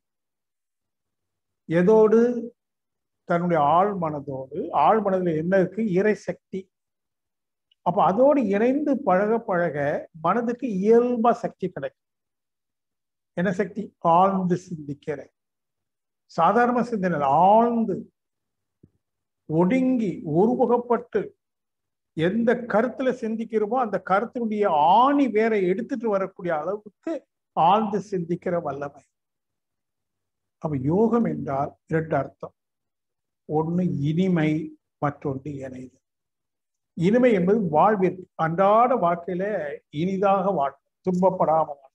எதோடு தன்னுடைய ஆழ் மனதோடு ஆழ் மனதில் என்ன இருக்கு இறை சக்தி அப்ப அதோடு இணைந்து பழக பழக மனதுக்கு இயல்பா சக்தி கிடைக்கும் என்ன சக்தி ஆழ்ந்து சிந்திக்கிற சாதாரண சிந்தனை இல்ல, ஆழ்ந்து ஒடுங்கி ஒருமுகப்பட்டு எந்த கருத்துல சிந்திக்கிறோமோ அந்த கருத்தினுடைய ஆணி வேற எடுத்துட்டு வரக்கூடிய அளவுக்கு ஆழ்ந்து சிந்திக்கிற வல்லமை அப்ப யோகம் என்றால் இரண்டு அர்த்தம் ஒண்ணு இனிமை மற்றொன்று இணைது இனிமை என்பது வாழ்விற்கு அன்றாட வாழ்க்கையில இனிதாக வாழும் துன்பப்படாம வாழும்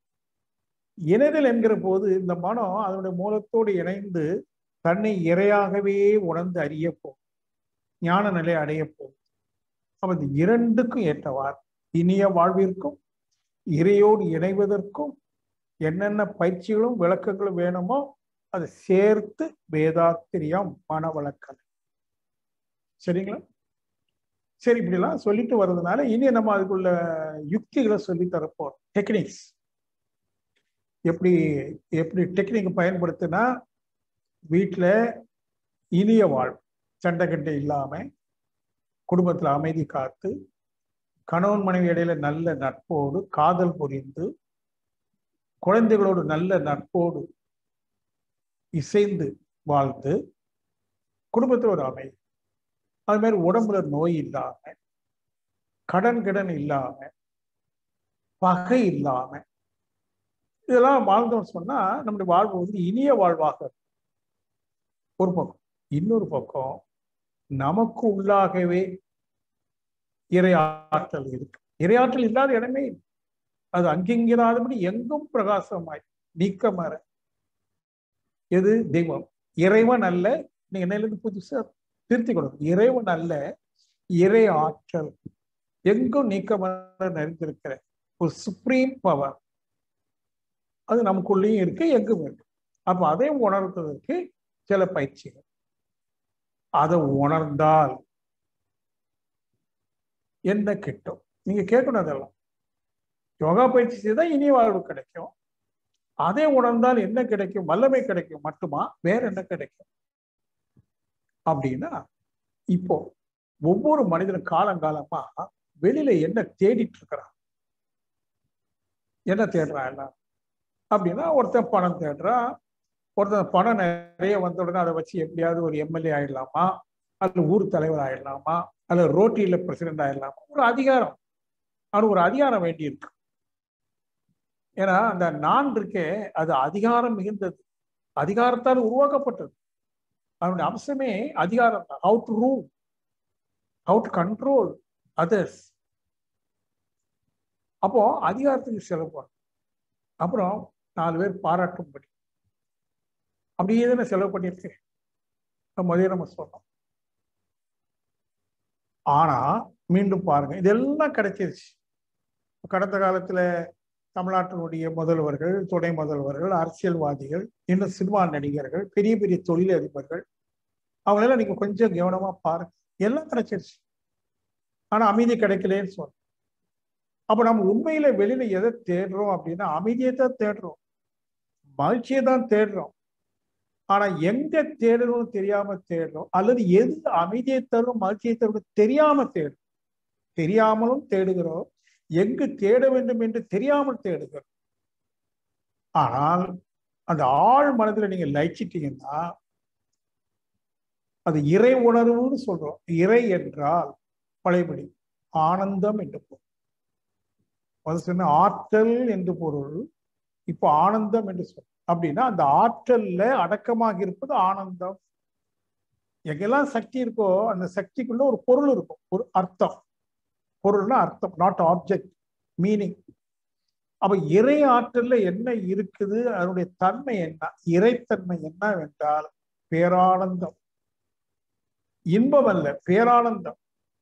இணைதல் என்கிற போது இந்த மனம் அதனுடைய மூலத்தோடு இணைந்து தன்னை இரையாகவே உணர்ந்து அறிய போகும் ஞான நிலை அடைய போகும் அப்ப இந்த இரண்டுக்கும் ஏற்றவார் இனிய வாழ்விற்கும் இறையோடு இணைவதற்கும் என்னென்ன பயிற்சிகளும் விளக்கங்களும் வேணுமோ அதை சேர்த்து வேதாத்திரியம் மன வழக்கல் சரிங்களா சரி இப்படிலாம் சொல்லிட்டு வர்றதுனால இனி நம்ம அதுக்குள்ள யுக்திகளை சொல்லி தரப்போம் டெக்னிக்ஸ் எப்படி எப்படி டெக்னிக் பயன்படுத்தினா வீட்டில் இனிய வாழ்வு சண்டை கட்டை இல்லாம குடும்பத்துல அமைதி காத்து கணவன் மனைவி இடையில நல்ல நட்போடு காதல் புரிந்து குழந்தைகளோடு நல்ல நட்போடு இசைந்து வாழ்ந்து குடும்பத்தில் ஒரு அமைதி அது மாதிரி உடம்புல நோய் இல்லாம கடன் கடன் இல்லாம பகை இல்லாம இதெல்லாம் வாழ்ந்தோம்னு சொன்னா நம்முடைய வாழ்வு வந்து இனிய வாழ்வாக இருக்கும். ஒரு பக்கம் இன்னொரு பக்கம் நமக்கு உள்ளாகவே இறையாற்றல் இருக்கு இறையாற்றல் இல்லாத இடமே இல்லை. அது அங்கிங்கிறாதபடி எங்கும் பிரகாசமாய் நீக்கமர எது தெய்வம் இறைவன் அல்ல நீங்க என்னிலிருந்து புதுசா திருத்தி கொடுக்கும் இறைவன் அல்ல இறை ஆற்றல் எங்கும் நீக்கமர நிறைந்திருக்கிற ஒரு சுப்ரீம் பவர் அது நமக்குள்ளேயும் இருக்கு எங்கும் இருக்கு அப்ப அதை உணர்வதற்கு சில பயிற்சிகள் அதை உணர்ந்தால் என்ன கிட்டும் நீங்க கேட்கணும் அதெல்லாம் யோகா பயிற்சி செய்தால் இனிய வாழ்வு கிடைக்கும் அதை உணர்ந்தால் என்ன கிடைக்கும் வல்லமை கிடைக்கும் மட்டுமா வேற என்ன கிடைக்கும் அப்படின்னா இப்போ ஒவ்வொரு மனிதனும் காலங்காலமா வெளியில என்ன தேடிட்டு இருக்கிறான் என்ன தேடுறான் எல்லாம் அப்படின்னா ஒருத்தன் பணம் தேடுறான் ஒருத்தன் பணம் நிறைய வந்த உடனே அதை வச்சு எப்படியாவது ஒரு எம்எல்ஏ ஆயிடலாமா அல்லது ஊர் தலைவர் ஆயிடலாமா அல்லது ரோட்டியில பிரசிடென்ட் ஆயிடலாமா ஒரு அதிகாரம் அவனுக்கு ஒரு அதிகாரம் வேண்டி இருக்கு ஏன்னா அந்த நான் இருக்கே அது அதிகாரம் மிகுந்தது அதிகாரத்தால் உருவாக்கப்பட்டது அவனுடைய அம்சமே அதிகாரம் தான் how to rule how to control others அப்போ அதிகாரத்துக்கு செலவு பண்ணும் அப்புறம் நாலு பேர் பாராட்டும்படி அப்படியே தானே செலவு பண்ணியிருக்கேன் முதல்ல நம்ம சொன்னோம் ஆனா மீண்டும் பாருங்க இதெல்லாம் கிடைச்சிருச்சு கடந்த காலத்துல தமிழ்நாட்டினுடைய முதல்வர்கள் துணை முதல்வர்கள் அரசியல்வாதிகள் இன்னும் சினிமா நடிகர்கள் பெரிய பெரிய தொழிலதிபர்கள் அவங்களெல்லாம் நீங்க கொஞ்சம் கவனமா பாருங்க எல்லாம் கிடைச்சிருச்சு ஆனா அமைதி கிடைக்கலன்னு சொன்னோம் அப்ப நம்ம உண்மையில வெளியில எதை தேடுறோம் அப்படின்னா அமைதியை தான் தேடுறோம் மகிழ்ச்சியை தான் தேடுறோம் ஆனா எங்க தேடணும்னு தெரியாம தேடுறோம் அல்லது எது அமைதியை தரும் மகிழ்ச்சியை தரும் தெரியாம தேடும் தெரியாமலும் தேடுகிறோம் எங்கு தேட வேண்டும் என்று தெரியாமல் தேடுகிறோம் ஆனால் அந்த ஆழ் மனதில் நீங்க லயிச்சிட்டீங்கன்னா அது இறை உணர்வுன்னு சொல்றோம் இறை என்றால் பழையபடி ஆனந்தம் என்று பொருள் முதல் சொன்ன ஆற்றல் என்று பொருள் இப்போ ஆனந்தம் என்று சொல்றோம் அப்படின்னா அந்த ஆற்றல்ல அடக்கமாக இருப்பது ஆனந்தம் எங்கெல்லாம் சக்தி இருக்கோ அந்த சக்திக்குள்ள ஒரு பொருள் இருக்கும் ஒரு அர்த்தம் பொருள்னா அர்த்தம் நாட் ஆப்ஜெக்ட் மீனிங் அப்ப இறை ஆற்றல்ல என்ன இருக்குது அதனுடைய தன்மை என்ன இறைத்தன்மை என்னவென்றால் பேரானந்தம் இன்பம் அல்ல பேரானந்தம்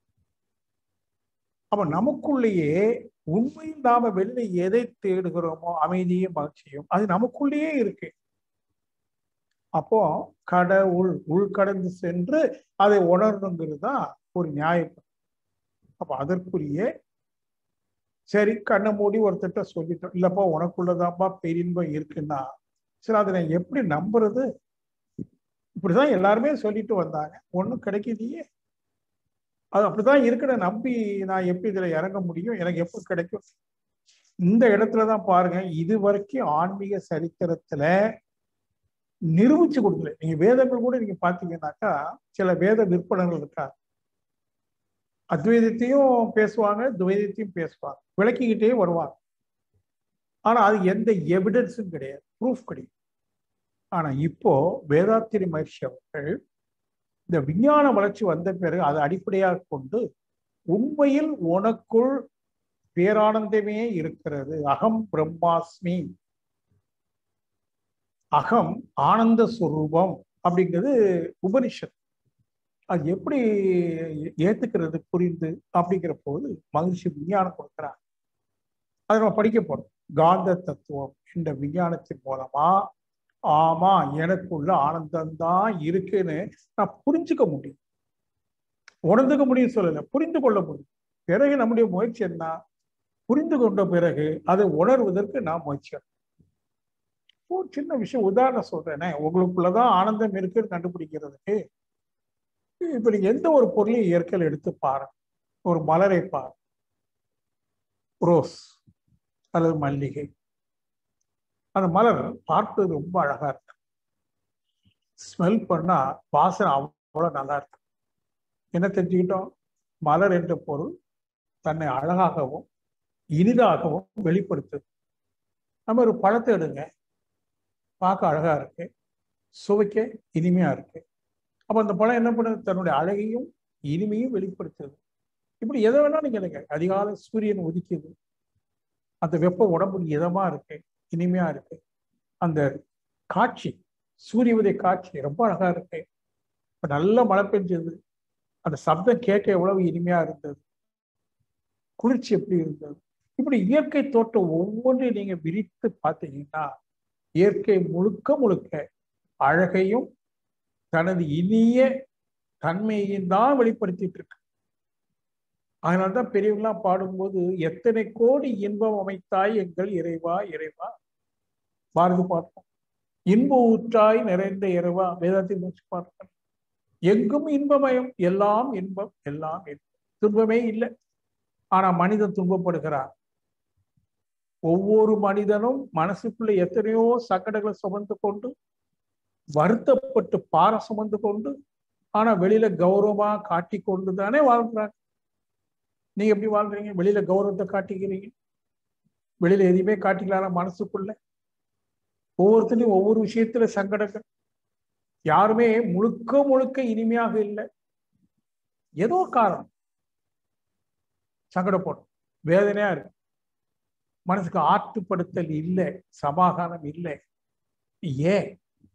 அப்ப நமக்குள்ளேயே உண்மையில் நாம வெளியில எதை தேடுகிறோமோ அமைதியும் மகிழ்ச்சியும் அது நமக்குள்ளேயே இருக்கு அப்போ கடவுள் உள்கடந்து சென்று அதை உணரணுங்கிறது தான் ஒரு நியாயம் அப்ப அதற்குரிய சரி கண்ணை மூடி ஒருத்தட்ட சொல்லிட்டோம் இல்லப்பா உனக்குள்ளதாப்பா பெரின்பம் இருக்குன்னா சரி அதை நான் எப்படி நம்புறது இப்படிதான் எல்லாருமே சொல்லிட்டு வந்தாங்க ஒன்றும் கிடைக்குதையே அது அப்படிதான் இருக்கிற நம்பி நான் எப்படி இதுல இறங்க முடியும் எனக்கு எப்போ கிடைக்கும் இந்த இடத்துலதான் பாருங்க இது வரைக்கும் ஆன்மீக சரித்திரத்துல நிரூபிச்சு கொடுக்கல நீங்க வேதங்கள் கூட நீங்க பாத்தீங்கன்னாக்கா சில வேத விற்பனர்கள் இருக்கா அத்வைதத்தையும் பேசுவாங்க துவைதத்தையும் பேசுவாங்க விளக்கிக்கிட்டே வருவாங்க ஆனா அது எந்த எவிடன்ஸும் கிடையாது ப்ரூஃப் கிடையாது ஆனா இப்போ வேதாத்திரி மகர்ஷி அவர்கள் இந்த விஞ்ஞான வளர்ச்சி வந்த பிறகு அதை அடிப்படையாக கொண்டு உண்மையில் உனக்குள் பேரானந்தமே இருக்கிறது அகம் பிரம்மாஸ்மி அகம் ஆனந்த சுரூபம் அப்படிங்கிறது உபனிஷத் அது எப்படி ஏத்துக்கிறது புரிந்து அப்படிங்கிற போது மகிழ்ச்சி விஞ்ஞானம் கொடுக்குறாங்க அதை நம்ம படிக்க போறோம் காந்த தத்துவம் என்ற விஞ்ஞானத்தின் மூலமா ஆமா எனக்குள்ள ஆனந்தம்தான் இருக்குன்னு நான் புரிஞ்சுக்க முடியும் உணர்ந்துக்க முடியும் சொல்லல புரிந்து கொள்ள முடியும் பிறகு நம்முடைய முயற்சி என்ன புரிந்து கொண்ட பிறகு அதை உணர்வதற்கு நான் முயற்சி ஒரு சின்ன விஷயம் உதாரணம் சொல்றேனே உங்களுக்குள்ளதான் ஆனந்தம் இருக்குன்னு கண்டுபிடிக்கிறதுக்கு இப்ப நீங்க எந்த ஒரு பொருளையும் இயற்கையில் எடுத்து பாருங்க ஒரு மலரை பாரு ரோஸ் அல்லது மல்லிகை அந்த மலர் பார்ப்பது ரொம்ப அழகா இருக்கு ஸ்மெல் பண்ணா வாசனை அவ்வளவு நல்லா இருக்கு என்ன தெரிஞ்சுக்கிட்டோம் மலர் என்ற பொருள் தன்னை அழகாகவும் இனிதாகவும் வெளிப்படுத்துது நம்ம ஒரு பழத்தை எடுங்க பார்க்க அழகா இருக்கு சுவைக்க இனிமையா இருக்கு அப்ப அந்த பழம் என்ன பண்ணுது தன்னுடைய அழகையும் இனிமையும் வெளிப்படுத்துது இப்படி எதை வேணா நீங்க எடுங்க அதிகாலை சூரியன் உதிக்குது அந்த வெப்பம் உடம்புக்கு இதமா இருக்கு இனிமையா இருக்கு அந்த காட்சி சூரிய உதய காட்சி ரொம்ப அழகா இருக்கு இப்ப நல்ல மழை பெஞ்சது அந்த சப்தம் கேட்க எவ்வளவு இனிமையா இருந்தது குளிர்ச்சி எப்படி இருந்தது இப்படி இயற்கை தோட்டம் ஒவ்வொன்றையும் நீங்க விரித்து பார்த்தீங்கன்னா இயற்கை முழுக்க முழுக்க அழகையும் தனது இனிய தன்மையையும் தான் வெளிப்படுத்திட்டு இருக்கு அதனால்தான் பெரியவங்களாம் பாடும்போது எத்தனை கோடி இன்பம் அமைத்தாய் எங்கள் இறைவா இறைவா பாரதி பார்ப்போம் இன்ப ஊற்றாய் நிறைந்த இறைவா வேதாத்தி முடிச்சு பார்ப்போம் எங்கும் இன்பமயம் எல்லாம் இன்பம் எல்லாம் இன்பம் துன்பமே இல்லை ஆனா மனிதன் துன்பப்படுகிறார் ஒவ்வொரு மனிதனும் மனசுக்குள்ள எத்தனையோ சக்கடங்களை சுமந்து கொண்டு வருத்தப்பட்டு பாறை சுமந்து கொண்டு ஆனா வெளியில கௌரவமா காட்டி கொண்டு தானே வாழ்றாங்க நீங்க எப்படி வாழ்றீங்க வெளியில கௌரவத்தை காட்டிக்கிறீங்க வெளியில எதையுமே காட்டிக்கலாம் மனசுக்குள்ள ஒவ்வொருத்தரையும் ஒவ்வொரு விஷயத்துல சங்கடங்கள் யாருமே முழுக்க முழுக்க இனிமையாக இல்லை ஏதோ காரணம் சங்கடப்படும் வேதனையா இருக்கு மனசுக்கு ஆற்றுப்படுத்தல் இல்லை சமாதானம் இல்லை ஏன்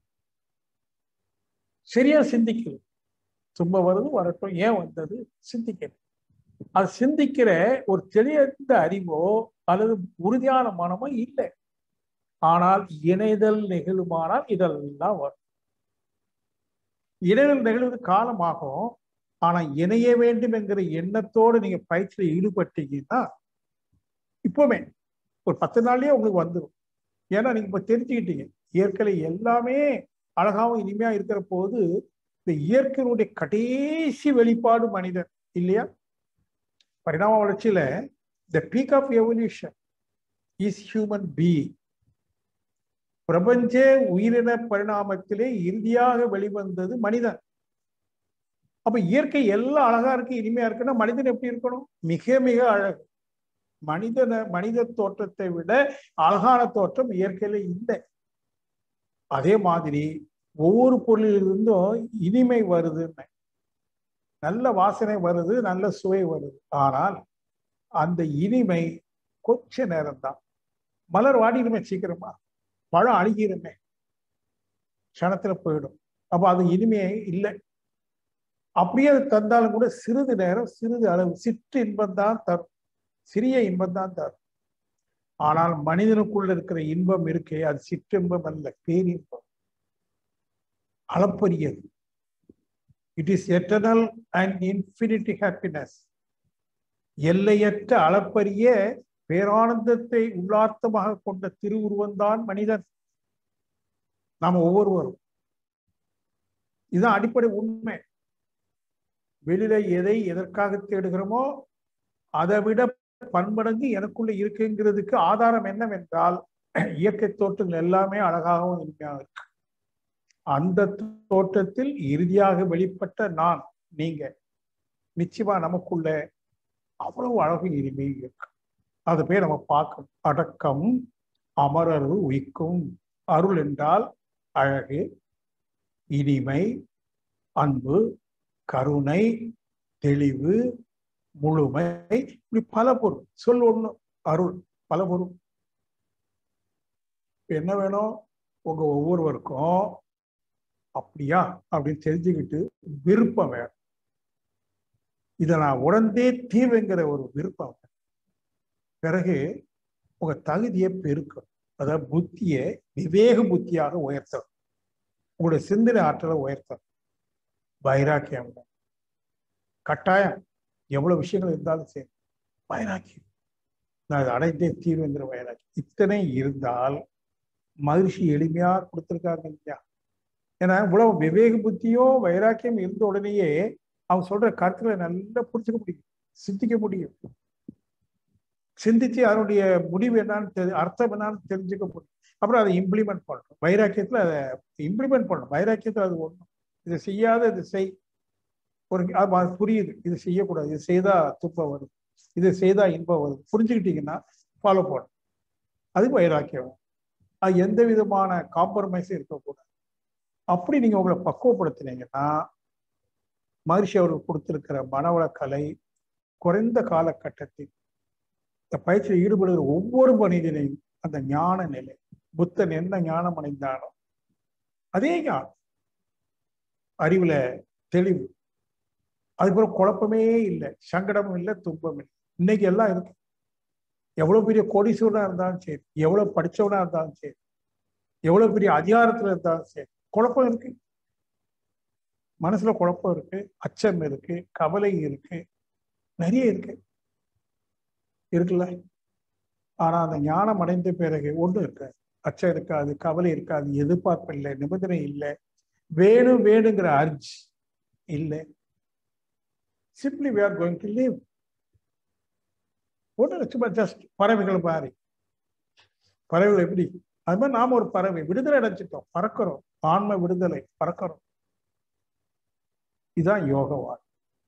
சரியா சிந்திக்கல துன்பம் வருது வரட்டும் ஏன் வந்தது சிந்திக்கல அது சிந்திக்கிற ஒரு தெளிந்த அறிவோ அல்லது உறுதியான மனமோ இல்லை ஆனால் இணைதல் நிகழுமானால் இதெல்லாம் வரும் இணைதல் நிகழ்வது காலமாகும் ஆனா இணைய வேண்டும் என்கிற எண்ணத்தோடு நீங்க பயிற்சியில ஈடுபட்டீங்கன்னா இப்பவுமே ஒரு பத்து நாள்லயே உங்களுக்கு வந்துடும் ஏன்னா நீங்க இப்ப தெரிஞ்சுக்கிட்டீங்க இயற்கை எல்லாமே அழகாவும் இனிமையா இருக்கிற போது இந்த இயற்கையினுடைய கடைசி வெளிப்பாடு மனிதன் இல்லையா பரிணாம வளர்ச்சியில the peak of evolution is human being பிரபஞ்ச உயிரின பரிணாமத்திலே இறுதியாக வெளிவந்தது மனிதன் அப்ப இயற்கை எல்லாம் அழகா இருக்கு இனிமையா இருக்குன்னா மனிதன் எப்படி இருக்கணும் மிக மிக அழகு மனிதன மனித தோற்றத்தை விட அழகான தோற்றம் இயற்கையில இல்லை அதே மாதிரி ஒவ்வொரு பொருளிலிருந்தும் இனிமை வருதுன்னு நல்ல வாசனை வருது நல்ல சுவை வருது ஆனால் அந்த இனிமை கொஞ்ச நேரம்தான் மலர் வாடிடுமே சீக்கிரமா பழம் அழுகிருமே க்ஷணத்துல போயிடும் அப்ப அது இனிமையே இல்லை அப்படியே அது தந்தாலும் கூட சிறிது நேரம் சிறிது அளவு சிற்று இன்பம் தான் தரும் சிறிய இன்பம் தான் தரும் ஆனால் மனிதனுக்குள்ள இருக்கிற இன்பம் இருக்கே அது சிற்றின்பம் அல்ல பேரின்பம் அளப்பரியது it is eternal and infinity happiness எல்லையற்ற அளப்பரிய பேரானந்தத்தை உள்ளார்த்தமாக கொண்ட திருவுருவந்தான் மனிதன் நாம ஒவ்வொருவரும் இதுதான் அடிப்படை உண்மை வெளியில எதை எதற்காக தேடுகிறோமோ அதை விட பன்மடங்கு எனக்குள்ள இருக்குங்கிறதுக்கு ஆதாரம் என்னவென்றால் இயற்கை தோற்றங்கள் எல்லாமே அழகாகவும் இனிமையாக இருக்கு அந்த தோற்றத்தில் இறுதியாக வெளிப்பட்ட நான் நீங்க நிச்சயமா நமக்குள்ள அவ்வளவு அழகு இனிமையும் இருக்கு அதை போய் நம்ம பார்க்கணும் அடக்கம் அமரர் உயிக்கும் அருள் என்றால் அழகு இனிமை அன்பு கருணை தெளிவு முழுமை இப்படி பல பொருள் சொல் ஒண்ணு அருள் பல பொருள் என்ன வேணும் உங்க ஒவ்வொருவருக்கும் அப்படியா அப்படின்னு தெரிஞ்சுக்கிட்டு விருப்பம் வேணும் இதை நான் உடந்தே தீர்வுங்கிற ஒரு விருப்பம் வேணும். பிறகு உங்க தகுதியை பெருக்கணும் அதாவது புத்தியை விவேக புத்தியாக உயர்த்தணும் உங்களுடைய சிந்தனை ஆற்றலை உயர்த்தணும் வைராக்கியம் வேணும். கட்டாயம் எவ்வளவு விஷயங்கள் இருந்தாலும் சரி வைராக்கியம் நான் அதை அடைந்தே தீர்வுங்கிற வைராக்கியம் இத்தனை இருந்தால் மகிழ்ச்சி எளிமையா கொடுத்துருக்காங்க இல்லையா ஏன்னா இவ்வளவு விவேக புத்தியோ வைராக்கியம் இருந்த உடனேயே அவன் சொல்ற கருத்துல நல்லா புரிஞ்சுக்க முடியும் சிந்திக்க முடியும் சிந்திச்சு அதனுடைய முடிவு என்னன்னு தெரி அர்த்தம் என்னன்னு தெரிஞ்சுக்க முடியும் அப்புறம் அதை இம்ப்ளிமெண்ட் பண்ணணும் வைராக்கியத்துல அதை இம்ப்ளிமெண்ட் பண்ணணும் வைராக்கியத்துல அது ஒண்ணும் இதை செய்யாத இது செய் ஒரு அது அது புரியுது இது செய்யக்கூடாது இது செய்தா துப்பம் வருது இது செய்தா இன்பம் வருது புரிஞ்சுக்கிட்டீங்கன்னா ஃபாலோ பண்ணணும் அது வைராக்கியம் அது எந்த விதமான காம்ப்ரமைஸும் இருக்கக்கூடாது அப்படி நீங்க உங்களை பக்குவப்படுத்தினீங்கன்னா மகர்ஷி அவர்கள் கொடுத்திருக்கிற மனவள கலை குறைந்த காலகட்டத்தில் இந்த பயிற்சியில் ஈடுபடுகிற ஒவ்வொரு மனிதனையும் அந்த ஞான நிலை புத்தன் என்ன ஞானம் அடைந்தானோ அதே ஞானம் அறிவுல தெளிவு அதுக்கப்புறம் குழப்பமே இல்லை சங்கடமும் இல்லை துன்பமும் இல்லை இன்னைக்கு எல்லாம் இருக்கு எவ்வளவு பெரிய கோடீஸ்வரனா இருந்தாலும் சரி எவ்வளவு படிச்சவனா இருந்தாலும் சரி எவ்வளவு பெரிய அதிகாரத்துல இருந்தாலும் சரி குழப்பம் இருக்கு மனசுல குழப்பம் இருக்கு அச்சம் இருக்கு கவலை இருக்கு நிறைய இருக்கு இருக்குல்ல ஆனா அந்த ஞானம் அடைந்த பிறகு ஒண்ணும் இருக்காது அச்சம் இருக்காது கவலை இருக்காது எதிர்பார்ப்பு இல்லை நிபந்தனை இல்லை வேணும் வேணுங்கிற அர்ஜ் இல்லை simply we are going to live ஒன்று சும்மா ஜஸ்ட் பறவைகள் மாதிரி பறவைகள் எப்படி அது மாதிரி நாம ஒரு பறவை விடுதலை அடைஞ்சிட்டோம் பறக்கிறோம் ஆன்ம விடுதலை பறக்கிறோம் இதுதான் யோக வாழ்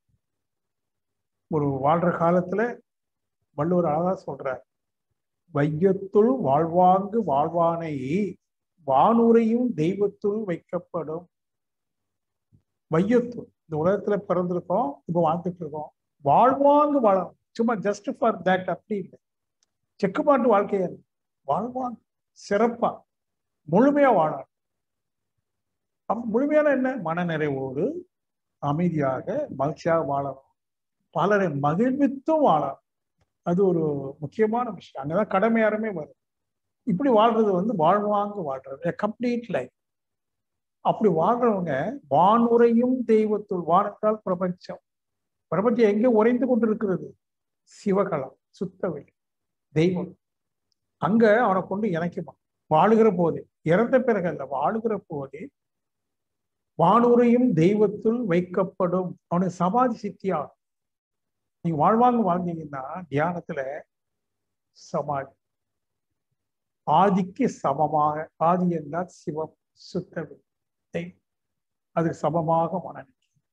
ஒரு வாழ்ற காலத்துல வள்ளுவர் அழகா சொல்றார் வையத்துள் வாழ்வாங்கு வாழ்வானை வானுரையும் தெய்வத்துள் வைக்கப்படும் வையத்துள் இந்த உலகத்துல பிறந்திருக்கோம் இப்ப வாழ்ந்துட்டு இருக்கோம் வாழ்வாங்கு வாழணும் சும்மா ஜஸ்ட் ஃபார் தட் அப்படி இல்லை செக்குமாட்டு வாழ்க்கைய வாழ்வாங்க சிறப்பா முழுமையா வாழணும் அப்ப முழுமையான என்ன மனநிறைவோடு அமைதியாக மகிழ்ச்சியாக வாழணும் பலரை மகிழ்வித்தும் வாழணும் அது ஒரு முக்கியமான விஷயம் அங்கதான் கடமையாரமே வரும் இப்படி வாழ்றது வந்து வாழ்வாங்க வாழ்றது கம்ப்ளீட் லைஃப் அப்படி வாழ்றவங்க வானுரையும் தெய்வத்துள் வான் என்றால் பிரபஞ்சம் பிரபஞ்சம் எங்கே உறைந்து கொண்டிருக்கிறது சிவகலம் சுத்தவெளி தெய்வம் அங்க அவனை கொண்டு இணைக்குமா வாழுகிற போதே இறந்த பிறகு அல்ல வாழுகிற போதே வானுரையும் தெய்வத்துள் வைக்கப்படும் அவனுக்கு சமாதி சித்தியாகும் நீங்க வாழ்வாங்க வாழ்ந்தீங்கன்னா தியானத்துல சமாதி ஆதிக்கு சமமாக ஆதி என்றால் சிவம் சுத்தவெளி தெய்வம் அதுக்கு சமமாக மனநிலை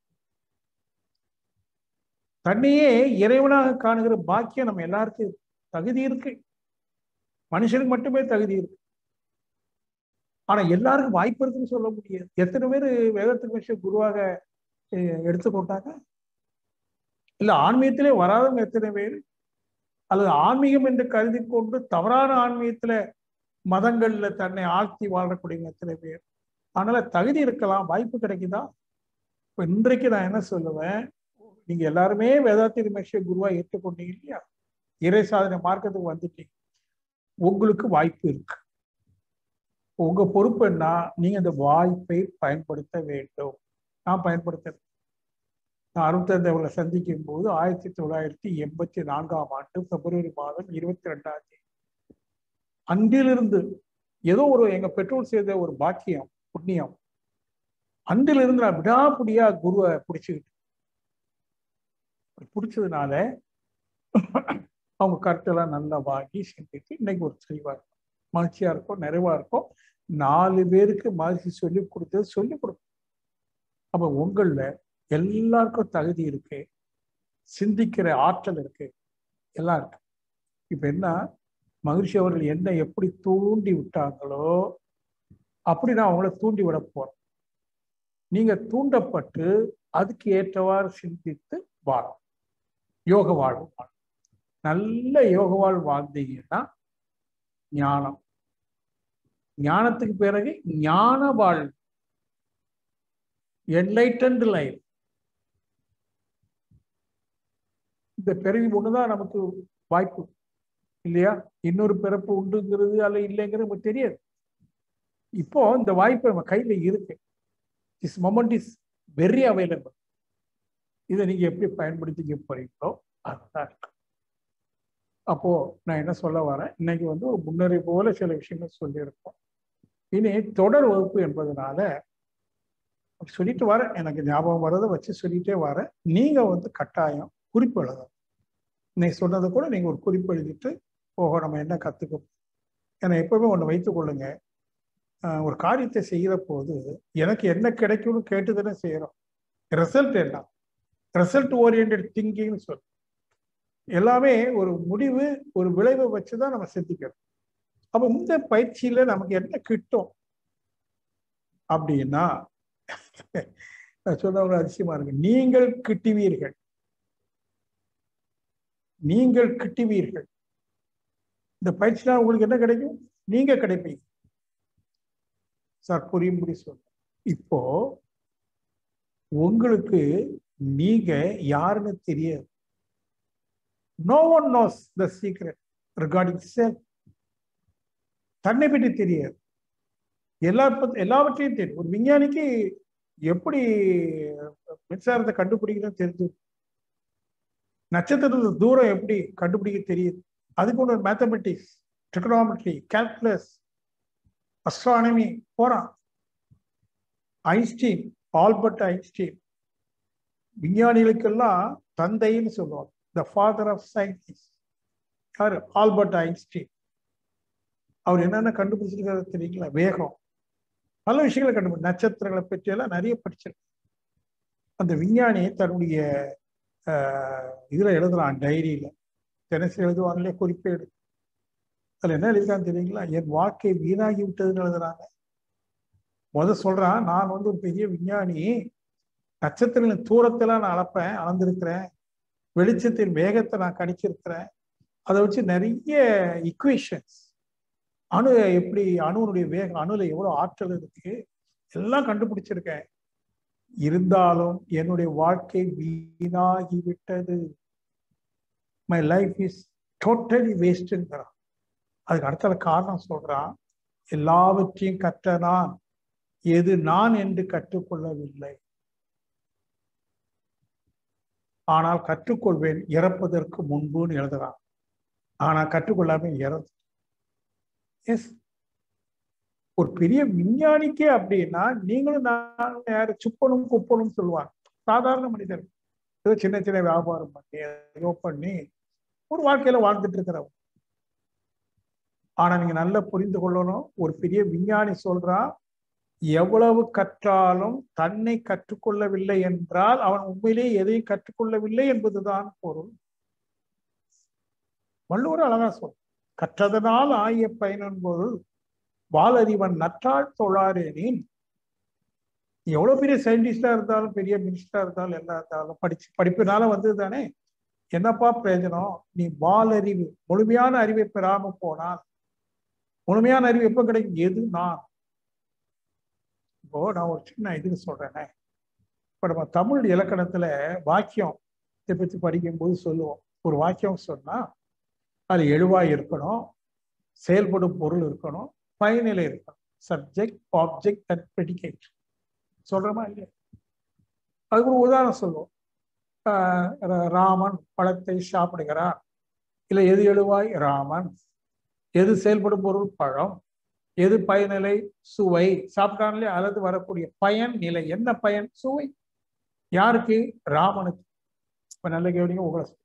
தன்னையே இறைவனாக காணுகிற பாக்கியம் நம்ம எல்லாருக்கும் தகுதி இருக்கு மனுஷனுக்கு மட்டுமே தகுதி இருக்கு ஆனா எல்லாருக்கும் வாய்ப்பு இருக்குன்னு சொல்ல முடியாது எத்தனை பேர் வேதத்துக்கு விஷயம் குருவாக எடுத்துக்கொண்டாங்க இல்ல ஆன்மீகத்திலே வராதவங்க எத்தனை பேர் அல்லது ஆன்மீகம் என்று கருதி கொண்டு தவறான ஆன்மீகத்துல மதங்கள்ல தன்னை ஆழ்த்தி வாழக்கூடியவங்க எத்தனை பேர் அதனால தகுதி இருக்கலாம் வாய்ப்பு கிடைக்குதா இப்ப இன்றைக்கு நான் என்ன சொல்லுவேன் நீங்க எல்லாருமே வேதாத்தி மகிஷ குருவா ஏற்றுக்கொண்டீங்க இல்லையா இறை சாதனை மார்க்கத்துக்கு வந்துட்டீங்க உங்களுக்கு வாய்ப்பு இருக்கு உங்க பொறுப்பு என்ன நீங்க அந்த வாய்ப்பை பயன்படுத்த வேண்டும் நான் பயன்படுத்துறேன் நான் அருட்தந்தை அவர்களை சந்திக்கும் போது ஆயிரத்தி தொள்ளாயிரத்தி எண்பத்தி நான்காம் ஆண்டு பிப்ரவரி மாதம் இருபத்தி ரெண்டாம் தேதி அன்றிலிருந்து ஏதோ ஒரு எங்க பெற்றோர் செய்த ஒரு பாக்கியம் புண்ணியம் அன்றிலிருந்து நான் விடாப்புடியா குருவை பிடிச்சுக்கிட்டு பிடிச்சதுனால அவங்க கருத்தெல்லாம் நல்லா வாங்கி சிந்தித்து இன்னைக்கு ஒரு தெளிவா இருக்கும் மகிழ்ச்சியா இருக்கும் நிறைவா இருக்கும் நாலு பேருக்கு மகிழ்ச்சி சொல்லி கொடுத்தது சொல்லி கொடுக்கும் அப்ப உங்கள்ல எல்லாருக்கும் தகுதி இருக்கு சிந்திக்கிற ஆற்றல் இருக்கு எல்லாம் இருக்கு இப்ப என்ன மகிழ்ச்சி அவர்கள் என்ன எப்படி தூண்டி விட்டாங்களோ அப்படி நான் அவங்கள தூண்டி விட போறேன் நீங்க தூண்டப்பட்டு அதுக்கு ஏற்றவாறு சிந்தித்து வாழும் யோக வாழ்வு வாழும் நல்ல யோக வாழ்வு வாழ்ந்தீங்கன்னா ஞானம் ஞானத்துக்கு பிறகு ஞான வாழ்வு என்லைட்டன்ட் லைஃப் இந்த பிறவி ஒண்ணுதான் நமக்கு வாய்ப்பு இல்லையா இன்னொரு பிறப்பு உண்டுங்கிறது அல்ல இல்லைங்கிறது நமக்கு தெரியாது இப்போ இந்த வாய்ப்பு நம்ம கையில இருக்கு is moment is very available இதை நீங்க எப்படி பயன்படுத்திக்க போறீங்களோ அதுதான் இருக்கு அப்போ நான் என்ன சொல்ல வரேன் இன்னைக்கு வந்து ஒரு முன்னறி போல சில விஷயங்கள் சொல்லியிருக்கோம் இனி தொடர் வகுப்பு என்பதனால சொல்லிட்டு வரேன் எனக்கு ஞாபகம் வரதை வச்சு சொல்லிட்டே வரேன் நீங்க வந்து கட்டாயம் குறிப்பு எழுதணும் இன்னைக்கு சொன்னதை கூட நீங்க ஒரு குறிப்பு எழுதிட்டு போக நம்ம என்ன கத்துக்க ஏன்னா எப்பவுமே ஒன்று வைத்துக் கொள்ளுங்க ஆஹ் ஒரு காரியத்தை செய்கிற போது எனக்கு என்ன கிடைக்கும்னு கேட்டு தானே செய்யறோம் ரிசல்ட் என்ன ரிசல்ட் ஓரியன்ட் திங்கிங்னு சொல்லு எல்லாமே ஒரு முடிவு ஒரு விளைவை வச்சுதான் நம்ம சிந்திக்கிறோம் அப்ப இந்த பயிற்சியில நமக்கு என்ன கிட்டும் அப்படின்னா சொன்ன ஒரு அதிசயமா இருக்கு நீங்கள் கிட்டுவீர்கள் நீங்கள் கிட்டுவீர்கள் இந்த பயிற்சினால் உங்களுக்கு என்ன கிடைக்கும் நீங்க கிடைப்பீங்க சார் புரியும்படி சொல்ல இப்போ உங்களுக்கு நீங்க யாருன்னு தெரியாது no one knows the secret regarding self தன்னை பற்றி தெரியாது எல்லா எல்லாவற்றையும் தெரியும் ஒரு விஞ்ஞானிக்கு எப்படி மின்சாரத்தை கண்டுபிடிக்கணும்னு தெரிஞ்சு நட்சத்திரத்தோட தூரம் எப்படி கண்டுபிடிக்க தெரியுது அதுக்கு ஒன்று மேத்தமெட்டிக்ஸ் ட்ரிகனாமெட்ரி கால்குலஸ் அஸ்ட்ரானமி போறான் ஐன்ஸ்டீன் ஆல்பர்ட் ஐன்ஸ்டீன் விஞ்ஞானிகளுக்கெல்லாம் தந்தைன்னு சொல்லுவாங்க த ஃபாதர் ஆஃப் சயின்ஸ் யாரு ஆல்பர்ட் ஐன்ஸ்டீன் அவர் என்னென்ன கண்டுபிடிச்சிருக்காரு தெரியுங்களா வேகம் பல விஷயங்களை கண்டுபிடி நட்சத்திரங்களை பற்றி எல்லாம் நிறைய படிச்சிருக்கு அந்த விஞ்ஞானி தன்னுடைய இதுல எழுதுறான் டைரியில தினசரி எழுதுவாங்களே குறிப்பேடு அதுல என்ன எழுதிருக்கான்னு தெரியுங்களா என் வாழ்க்கை வீணாகி விட்டதுன்னு எழுதுறாங்க முத சொல்றான் நான் வந்து ஒரு பெரிய விஞ்ஞானி நட்சத்திரங்களின் தூரத்தெல்லாம் நான் அளப்பேன் அளந்திருக்கிறேன் வெளிச்சத்தின் வேகத்தை நான் கணிச்சிருக்கிறேன் அதை வச்சு நிறைய இக்குவேஷன்ஸ் அணு எப்படி அணுனுடைய வேகம் அணுல எவ்வளவு ஆற்றல் இருக்கு எல்லாம் கண்டுபிடிச்சிருக்கேன் இருந்தாலும் என்னுடைய வாழ்க்கை வீணாகி விட்டது மை லைஃப் இஸ் டோட்டலி வேஸ்ட்ங்கிறான் அதுக்கு அடுத்த காரணம் சொல்றான் எல்லாவற்றையும் கற்ற நான் எது நான் என்று கற்றுக்கொள்ளவில்லை ஆனால் கற்றுக்கொள்வேன் இறப்பதற்கு முன்புன்னு எழுதுறான் ஆனா கற்றுக்கொள்ளாம இறந்து எஸ் ஒரு பெரிய விஞ்ஞானிக்கே அப்படின்னா நீங்களும் நான் யாரு சுப்பனும் குப்பனும் சொல்லுவாங்க சாதாரண மனிதர் ஏதோ சின்ன சின்ன வியாபாரம் பண்ணி ஏதோ பண்ணி ஒரு வாழ்க்கையில வாழ்ந்துட்டு இருக்கிறவங்க ஆனா நீங்க நல்லா புரிந்து கொள்ளணும் ஒரு பெரிய விஞ்ஞானி சொல்றா எவ்வளவு கற்றாலும் தன்னை கற்றுக்கொள்ளவில்லை என்றால் அவன் உண்மையிலே எதையும் கற்றுக்கொள்ளவில்லை என்பதுதான் பொருள் வள்ளுவர் அழகா சொல் கற்றதனால் ஆகிய பயனன் பொருள் வாலறிவன் நற்றாள் தொழாரேனின் எவ்வளவு பெரிய சயின்டிஸ்டா இருந்தாலும் பெரிய மினிஸ்டரா இருந்தாலும் எல்லாம் இருந்தாலும் படிச்சு படிப்பினால வந்தது தானே என்னப்பா பிரயோஜனம் நீ வாலறிவு முழுமையான அறிவை பெறாம போனால் முழுமையான அறிவு எப்ப கிடைக்கும் எது நான் இப்போ நான் ஒரு சின்ன இதுக்கு சொல்றேனே இப்ப நம்ம தமிழ் இலக்கணத்துல வாக்கியம் இதை பத்தி படிக்கும்போது சொல்லுவோம் ஒரு வாக்கியம் சொன்னா அது எழுவாய் இருக்கணும் செயல்படும் பொருள் இருக்கணும் பயனிலை இருக்கணும் சப்ஜெக்ட் ஆப்ஜெக்ட் அண்ட் ப்ரெடிகேட் சொல்றோமா இல்லையா அதுக்கு ஒரு உதாரணம் சொல்லுவோம் ராமன் பழத்தை சாப்பிடுகிறான் இல்லை எது எழுவாய் ராமன் எது செயல்படும் பொருள் பழம் எது பயனிலை சுவை சாப்பிட்டாங்களே அல்லது வரக்கூடிய பயன் நிலை என்ன பயன் சுவை யாருக்கு ராமனுக்கு இப்ப நல்ல கேவனிங்க உங்களை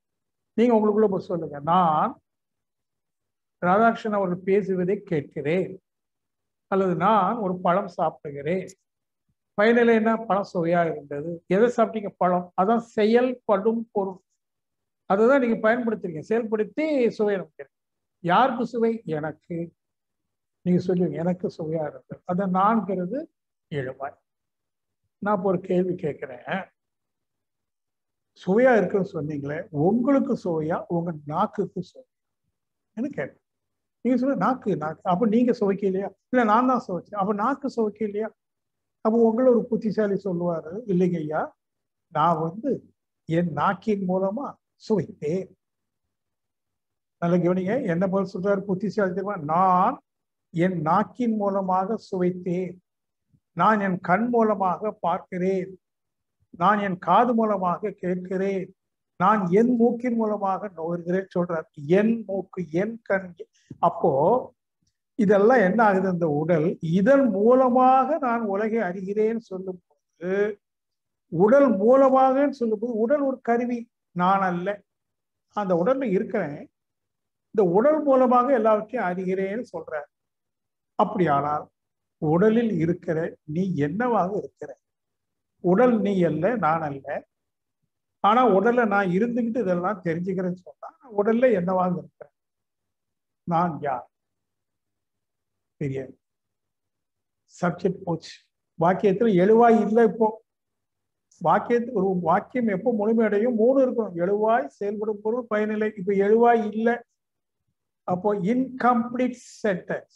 நீங்க உங்களுக்குள்ள போய் சொல்லுங்க நான் ராதாகிருஷ்ணன் அவர்கள் பேசுவதை கேட்கிறேன் அல்லது நான் ஒரு பழம் சாப்பிடுகிறேன் பயனில என்ன பழம் சுவையா இருந்தது எதை சாப்பிட்டீங்க பழம் அதான் செயல்படும் பொருள் அதை தான் நீங்க பயன்படுத்துறீங்க செயல்படுத்தி சுவை நமக்கு யாருக்கு சுவை எனக்கு நீங்க சொல்லுவீங்க எனக்கு சுவையா இருந்தது அதை நான்கிறது எழுவாய் நான் இப்போ ஒரு கேள்வி கேட்கிறேன் சுவையா இருக்குன்னு சொன்னீங்களே உங்களுக்கு சுவையா உங்க நாக்குக்கு சுவை என்ன கேட்டேன் நீங்க சொல்ல நாக்கு நாக்கு அப்ப நீங்க சுவைக்க இல்லையா இல்ல நான் தான் சுவைச்சேன் அப்ப நாக்கு சுவைக்க இல்லையா அப்போ உங்களை ஒரு புத்திசாலி சொல்லுவாரு இல்லைங்க ஐயா நான் வந்து என் நாக்கின் மூலமா சுவைத்தேன் நல்ல கவனிங்க என்ன போல சொல்றாரு புத்திசாலி தெரியுமா நான் என் நாக்கின் மூலமாக சுவைத்தேன் நான் என் கண் மூலமாக பார்க்கிறேன் நான் என் காது மூலமாக கேட்கிறேன் நான் என் மூக்கின் மூலமாக நுகர்கிறேன் சொல்றார் என் மூக்கு என் கண் அப்போ இதெல்லாம் என்ன ஆகுது அந்த உடல் இதன் மூலமாக நான் உலகை அறிகிறேன்னு சொல்லும்போது உடல் மூலமாக சொல்லும்போது உடல் ஒரு கருவி நான் அல்ல அந்த உடல்ல இருக்கிறேன் இந்த உடல் மூலமாக எல்லாவற்றையும் அறிகிறேன்னு சொல்ற அப்படியானால் உடலில் இருக்கிற நீ என்னவாக இருக்கிற உடல் நீ அல்ல நான் அல்ல ஆனா உடல்ல நான் இருந்துகிட்டு இதெல்லாம் தெரிஞ்சுக்கிறேன்னு சொன்னா உடல்ல என்னவாக இருக்கிறேன் நான் யார் தெரியாது சப்ஜெக்ட் போச்சு வாக்கியத்துல எழுவாய் இல்லை இப்போ வாக்கியத்து ஒரு வாக்கியம் எப்போ முழுமையடையும் மூணு இருக்கணும் எழுவாய் செயல்படும் பொருள் பயனில்லை இப்ப எழுவாய் இல்லை அப்போ இன்கம்ப்ளீட் சென்டென்ஸ்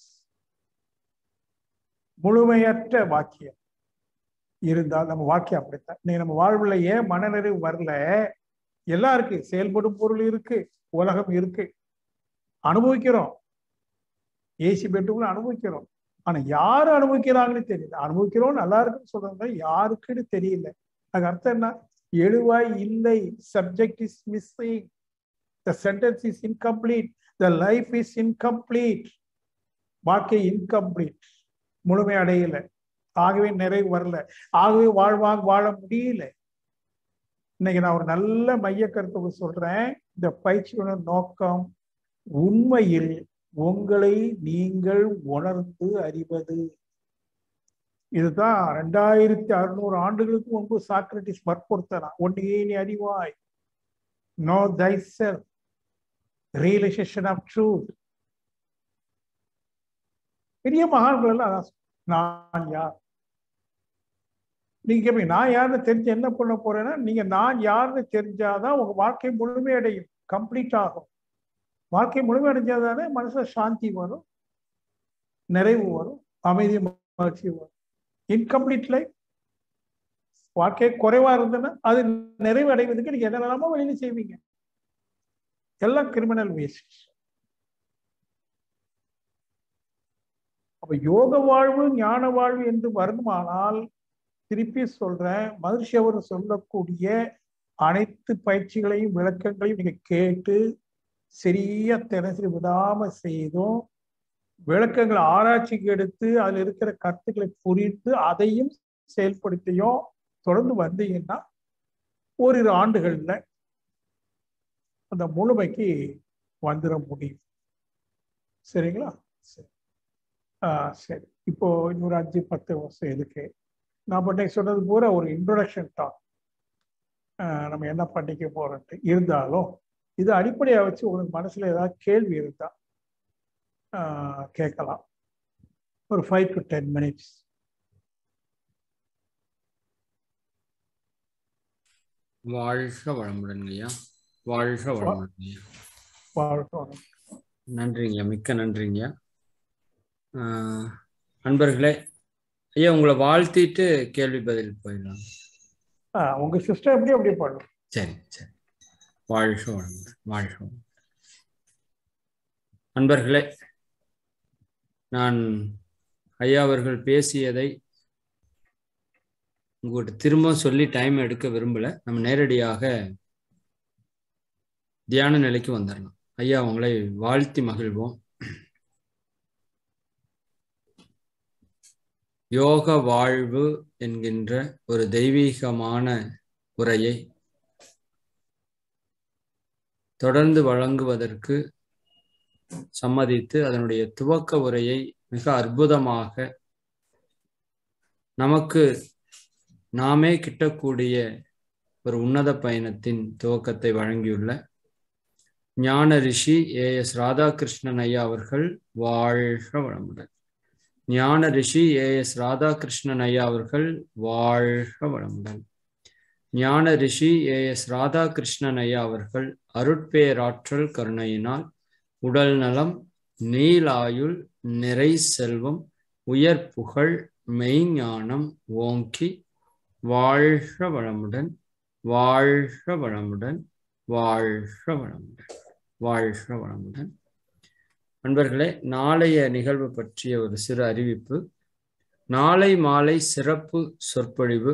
முழுமையற்ற வாக்கியம் இருந்தால் நம்ம வாக்கியம் அப்படித்தான் நீ நம்ம வாழ்வுல ஏன் மனநிறைவு வரல எல்லாம் இருக்கு செயல்படும் பொருள் இருக்கு உலகம் இருக்கு அனுபவிக்கிறோம் ஏசி பெட்ரூம்ல அனுபவிக்கிறோம் ஆனா யாரு அனுபவிக்கிறாங்கன்னு தெரியல அனுபவிக்கிறோம் நல்லா இருக்குன்னு சொல்றாங்க யாருக்குன்னு தெரியல அதுக்கு அர்த்தம் என்ன எழுவாய் இல்லை subject is missing the sentence is incomplete the life is incomplete வாழ்க்கை இன்கம்ப்ளீட் முழுமை அடையல ஆகவே நிறைவு வரல ஆகவே வாழ்வாங்க வாழ முடியல இன்னைக்கு நான் ஒரு நல்ல மைய கருத்து சொல்றேன் இந்த பயிற்சியோட நோக்கம் உண்மையில் உங்களை நீங்கள் உணர்ந்து அறிவது இதுதான் ரெண்டாயிரத்தி அறுநூறு ஆண்டுகளுக்கு முன்பு சாக்ரட்டிஸ் வற்புறுத்தலாம் ஒன்றையே நீ அறிவாய் know thyself realisation of truth பெரிய மகான்கள் எல்லாம் அதான் நான் யார் நீங்க கேட்பீங்க நான் யாருன்னு தெரிஞ்சு என்ன பண்ண போறேன்னா நீங்க நான் யாருன்னு தெரிஞ்சாதான் உங்க வாழ்க்கை முழுமையடையும் கம்ப்ளீட் ஆகும் வாழ்க்கை முழுமை அடைஞ்சாதானே மனசுல சாந்தி வரும் நிறைவு வரும் அமைதி மகிழ்ச்சி வரும் இன்கம்ப்ளீட் லைஃப் வாழ்க்கை குறைவா இருந்ததுன்னா அது நிறைவு அடைவதற்கு நீங்க என்னென்னலாமோ வெளியில செய்வீங்க எல்லாம் கிரிமினல் வேஸ்ட் அப்ப யோக வாழ்வு ஞான வாழ்வு என்று வருமானால் திருப்பி சொல்றேன் மகிழ்ச்சி அவர் சொல்லக்கூடிய அனைத்து பயிற்சிகளையும் விளக்கங்களையும் நீங்க கேட்டு சரியா தினசரி விடாம செய்தும் விளக்கங்களை ஆராய்ச்சிக்கு எடுத்து அதுல இருக்கிற கருத்துக்களை புரிந்து அதையும் செயல்படுத்தியும் தொடர்ந்து வந்தீங்கன்னா ஓரிரு ஆண்டுகள்ல அந்த முழுமைக்கு வந்துட முடியும் சரிங்களா சரி ஆஹ் சரி இப்போ இன்னொரு அஞ்சு பத்து வருஷம் எதுக்கு நான் பண்ணி சொன்னது பூரா ஒரு இன்ட்ரொடக்ஷன் டாக் நம்ம என்ன பண்ணிக்க போறோன்ட்டு இருந்தாலும் இது அடிப்படையா வச்சு உங்களுக்கு மனசுல ஏதாவது கேள்வி இருந்தா கேட்கலாம் ஒரு ஃபைவ் டு டென் மினிட்ஸ் வாழ்க வளமுடன் ஐயா வாழ்க வளமுடன் ஐயா வாழ்க்கை நன்றிங்க மிக்க நன்றிங்க நண்பர்களே ஐயா உங்களை வாழ்த்திட்டு கேள்வி பதில் போயிடலாம் உங்க சிஸ்டம் எப்படி அப்படி பண்ணும் சரி சரி வாழ்க வளமுடன் வாழ்க வளமுடன் நண்பர்களே நான் ஐயா அவர்கள் பேசியதை உங்கள்கிட்ட திரும்ப சொல்லி டைம் எடுக்க விரும்பல நம்ம நேரடியாக தியான நிலைக்கு வந்துடலாம் ஐயா உங்களை வாழ்த்தி மகிழ்வோம் யோக வாழ்வு என்கின்ற ஒரு தெய்வீகமான உரையை தொடர்ந்து வழங்குவதற்கு சம்மதித்து அதனுடைய துவக்க உரையை மிக அற்புதமாக நமக்கு நாமே கிட்டக்கூடிய ஒரு உன்னத பயணத்தின் துவக்கத்தை வழங்கியுள்ள ஞான ரிஷி ஏ எஸ் ராதாகிருஷ்ணன் ஐயா அவர்கள் வாழ்க வளமுடன் ஞான ரிஷி ஏ எஸ் ராதாகிருஷ்ணன் ஐயா அவர்கள் வாழ்க வளமுடன் ஞான ரிஷி ஏ எஸ் ராதாகிருஷ்ணன் ஐயா அவர்கள் அருட்பேராற்றல் கருணையினால் உடல் நலம் நீலாயுள் நிறை செல்வம் உயர் புகழ் மெய்ஞானம் ஓங்கி வாழ்க வளமுடன் வாழ்க வளமுடன் வாழ்க வளமுடன் வாழ்க வளமுடன் நண்பர்களே நாளைய நிகழ்வு பற்றிய ஒரு சிறு அறிவிப்பு நாளை மாலை சிறப்பு சொற்பொழிவு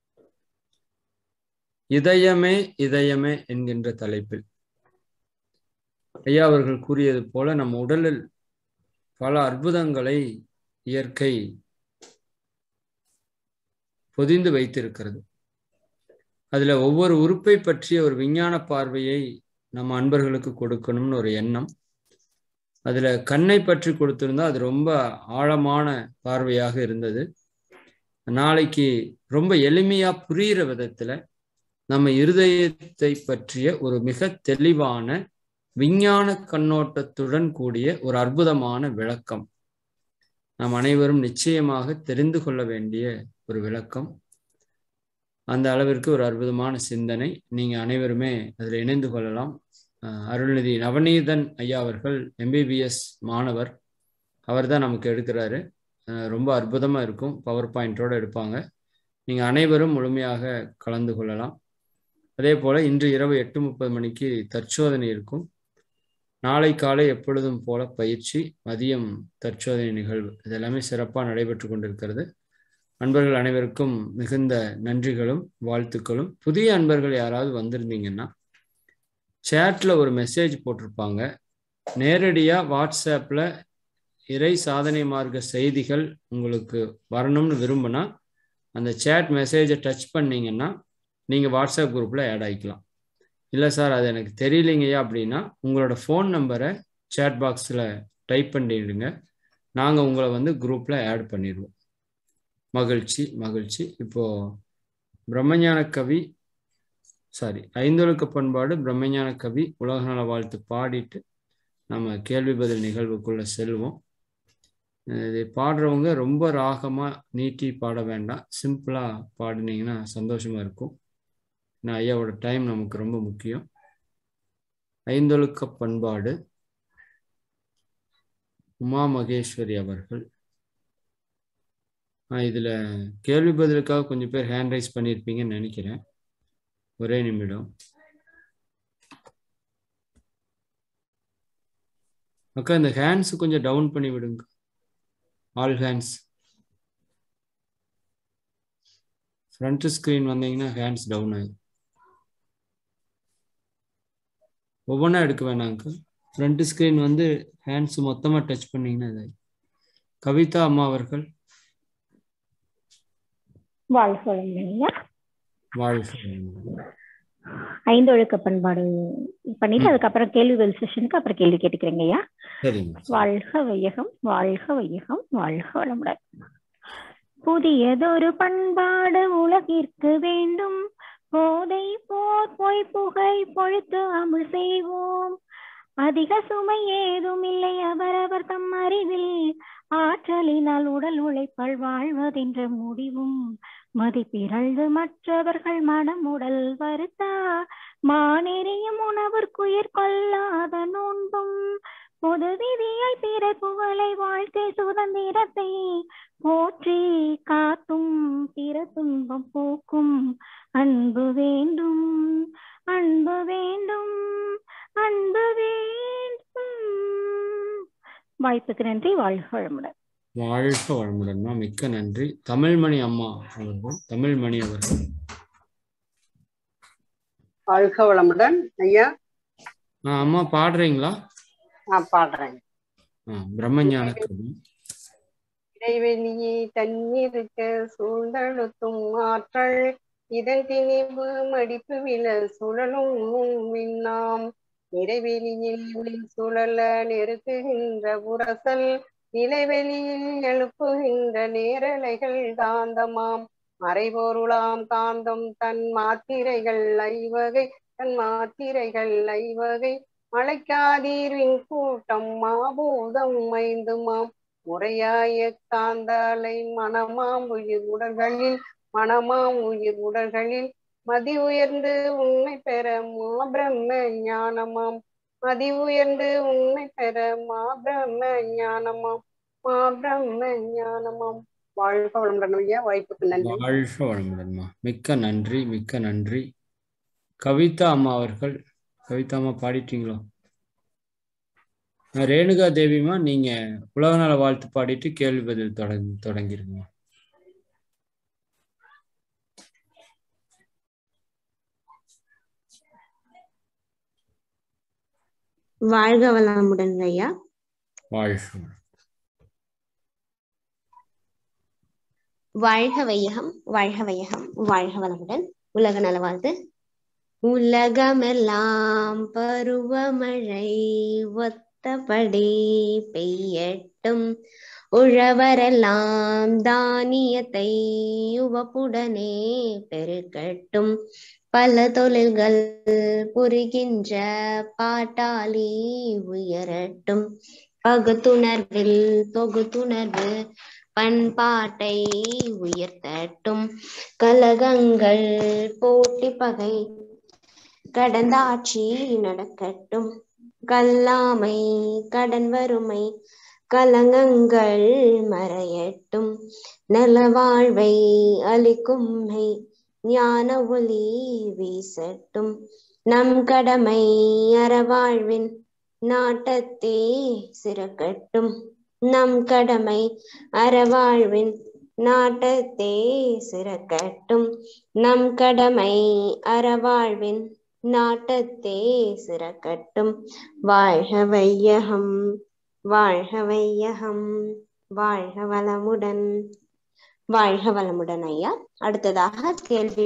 இதயமே இதயமே என்கின்ற தலைப்பில் ஐயா அவர்கள் கூறியது போல நம் உடலில் பல அற்புதங்களை இயற்கை பொதிந்து வைத்திருக்கிறது அதுல ஒவ்வொரு உறுப்பை பற்றிய ஒரு விஞ்ஞான பார்வையை நம்ம அன்பர்களுக்கு கொடுக்கணும்னு ஒரு எண்ணம் அதுல கண்ணை பற்றி கொடுத்திருந்தா அது ரொம்ப ஆழமான பார்வையாக இருந்தது நாளைக்கு ரொம்ப எளிமையா புரிகிற விதத்துல நம்ம இருதயத்தை பற்றிய ஒரு மிக தெளிவான விஞ்ஞான கண்ணோட்டத்துடன் கூடிய ஒரு அற்புதமான விளக்கம் நாம் அனைவரும் நிச்சயமாக தெரிந்து கொள்ள வேண்டிய ஒரு விளக்கம் அந்த அளவிற்கு ஒரு அற்புதமான சிந்தனை நீங்க அனைவருமே அதில் இணைந்து கொள்ளலாம் அருள்நிதி நவநீதன் ஐயா அவர்கள் எம்பிபிஎஸ் மாணவர் அவர் தான் நமக்கு எடுக்கிறாரு ரொம்ப அற்புதமா இருக்கும் பவர் பாயிண்டோட எடுப்பாங்க நீங்க அனைவரும் முழுமையாக கலந்து கொள்ளலாம் அதே போல இன்று இரவு எட்டு முப்பது மணிக்கு தற்சோதனை இருக்கும் நாளை காலை எப்பொழுதும் போல பயிற்சி மதியம் தற்சோதனை நிகழ்வு இதெல்லாமே சிறப்பாக நடைபெற்று கொண்டிருக்கிறது அன்பர்கள் அனைவருக்கும் மிகுந்த நன்றிகளும் வாழ்த்துக்களும் புதிய அன்பர்கள் யாராவது வந்திருந்தீங்கன்னா சேட்ல ஒரு மெசேஜ் போட்டிருப்பாங்க நேரடியாக வாட்ஸ்அப்பில் இறை சாதனை மார்க்க செய்திகள் உங்களுக்கு வரணும்னு விரும்பினா அந்த சேட் மெசேஜை டச் பண்ணீங்கன்னா நீங்கள் வாட்ஸ்அப் குரூப்பில் ஆட் ஆகிக்கலாம் இல்லை சார் அது எனக்கு தெரியலைங்கய்யா அப்படின்னா உங்களோட ஃபோன் நம்பரை சேட் பாக்ஸில் டைப் பண்ணிடுங்க நாங்கள் உங்களை வந்து குரூப்பில் ஆட் பண்ணிடுவோம் மகிழ்ச்சி மகிழ்ச்சி இப்போ பிரம்மஞான கவி சாரி ஐந்தொழுக்க பண்பாடு பிரம்மஞான கவி உலக நல வாழ்த்து பாடிட்டு நம்ம கேள்வி பதில் நிகழ்வுக்குள்ள செல்வோம் இதை பாடுறவங்க ரொம்ப ராகமாக நீட்டி பாட வேண்டாம் சிம்பிளாக பாடினீங்கன்னா சந்தோஷமாக இருக்கும் நான் ஐயாவோட டைம் நமக்கு ரொம்ப முக்கியம் ஐந்தொழுக்க பண்பாடு உமா மகேஸ்வரி அவர்கள் இதில் கேள்வி பதிலுக்காக கொஞ்சம் பேர் ஹேண்ட் ரைஸ் பண்ணியிருப்பீங்கன்னு நினைக்கிறேன் ஒரே நிமிடம் அக்கா இந்த ஹேண்ட்ஸ் கொஞ்சம் டவுன் பண்ணி விடுங்க ஆல் ஹேண்ட்ஸ் ஃப்ரண்ட் ஸ்க்ரீன் வந்தீங்கன்னா ஹேண்ட்ஸ் டவுன் ஆகும் ஒவ்வொன்றா எடுக்க வேணாங்க ஃப்ரண்ட் ஸ்க்ரீன் வந்து ஹேண்ட்ஸ் மொத்தமாக டச் பண்ணீங்கன்னா இதாகும் கவிதா அம்மா அவர்கள் வாழ்க வாழ்க ஐந்தொழுக்க பண்பாடு பண்ணிட்டு அதுக்கப்புறம் கேள்வி பதில் செஷனுக்கு அப்புறம் கேள்வி கேட்டுக்கிறேங்க ஐயா சரிங்க வாழ்க வையகம் வாழ்க வையகம் வாழ்க வளமுடன் புதியதொரு பண்பாடு உலகிற்கு வேண்டும் போதை போர் பொய் புகை பொழுத்து அமுல் செய்வோம் அதிக சுமை ஏதும் இல்லை அவரவர் தம் அறிவில் ஆற்றலினால் உடல் உழைப்பால் வாழ்வதென்ற முடிவும் மதிப்பிரழ்ந்து மற்றவர்கள் மனம் உடல் வருத்தா மானெறியும் உணவிற்குயிர் கொள்ளாத நோன்பும் பொது விதியை பிற புகழை வாழ்க்கை சுதந்திரத்தை போற்றி காத்தும் பிற துன்பம் போக்கும் அன்பு வேண்டும் அன்பு வேண்டும் அன்பு வேண்டும் வாய்ப்புக்கு நன்றி வாழ்க வளமுடன் வாழ்க வளமுடன்மா மிக்க நன்றி தமிழ்மணி அம்மா அவர்கள் தமிழ்மணி அவர்கள் வாழ்க வளமுடன் ஐயா ஆ அம்மா பாடுறீங்களா நான் பாடுறேன் ஆ பிரம்மஞான கவி இடைவெளியே தண்ணீருக்க சூழ்ந்தழுத்தும் ஆற்றல் இதன் திணிவு மடிப்பு வில சுழலும் விண்ணாம் நிறைவெளியில் உளில் சுழல நெருக்குகின்ற உரசல் நிலைவெளியில் எழுப்புகின்ற நேரலைகள் காந்தமாம் மறைபொருளாம் காந்தம் தன் மாத்திரைகள் ஐவகை தன் மாத்திரைகள் ஐவகை மலைக்காதீர்வின் கூட்டம் மாபூதம் ஐந்துமாம் முறையாய காந்தாலை மனமாம் உயிர் உடல்களில் மனமாம் உயிர் உடல்களில் மதி உயர்ந்து உண்மை பெற மா பிரம்ம ஞானமாம் மதி உயர்ந்து உண்மை பெற மா பிரம்ம ஞானமாம் மா பிரம்ம ஞானமாம் வாழ்க வளமுடன் ஐயா வாய்ப்புக்கு நன்றி வாழ்க வளமுடன்மா மிக்க நன்றி மிக்க நன்றி கவிதா அம்மா அவர்கள் கவிதா அம்மா பாடிட்டீங்களோ அஹ் ரேணுகா தேவிமா நீங்க உலக நல வாழ்த்து பாடிட்டு கேள்வி பதில் தொடங்கி தொடங்கிருங்கம்மா வாழ்க வளமுடன் ஐயா வாழ்க வளம். வாழ்க வையகம் வாழ்க வையகம் வாழ்க வளமுடன் உலக நலவாழ்த்து உலகமெல்லாம் பருவமழை ஒத்தபடி பெய்யட்டும் உழவரெல்லாம் தானியத்தை உவப்புடனே பெருக்கட்டும் பல தொழில்கள் புரிகின்ற பாட்டாளி உயரட்டும் பகுத்துணர்வில் தொகுத்துணர்வு பண்பாட்டை உயர்த்தட்டும் கலகங்கள் போட்டி பகை கடந்தாட்சி நடக்கட்டும் கல்லாமை கடன் வறுமை கலங்கங்கள் மறையட்டும் நலவாழ்வை அளிக்கும் மெய் ஞான ஒளி வீசட்டும் நம் கடமை அறவாழ்வின் நாட்டத்தே சிறக்கட்டும் நம் கடமை அறவாழ்வின் நாட்டத்தே சிறக்கட்டும் நம் கடமை அறவாழ்வின் நாட்டத்தே சிறக்கட்டும் வாழ்க வையகம் வாழ்க வையகம் வாழ்க வளமுடன் வாழ்க வளமுடன் ஐயா அடுத்ததாக கேள்வி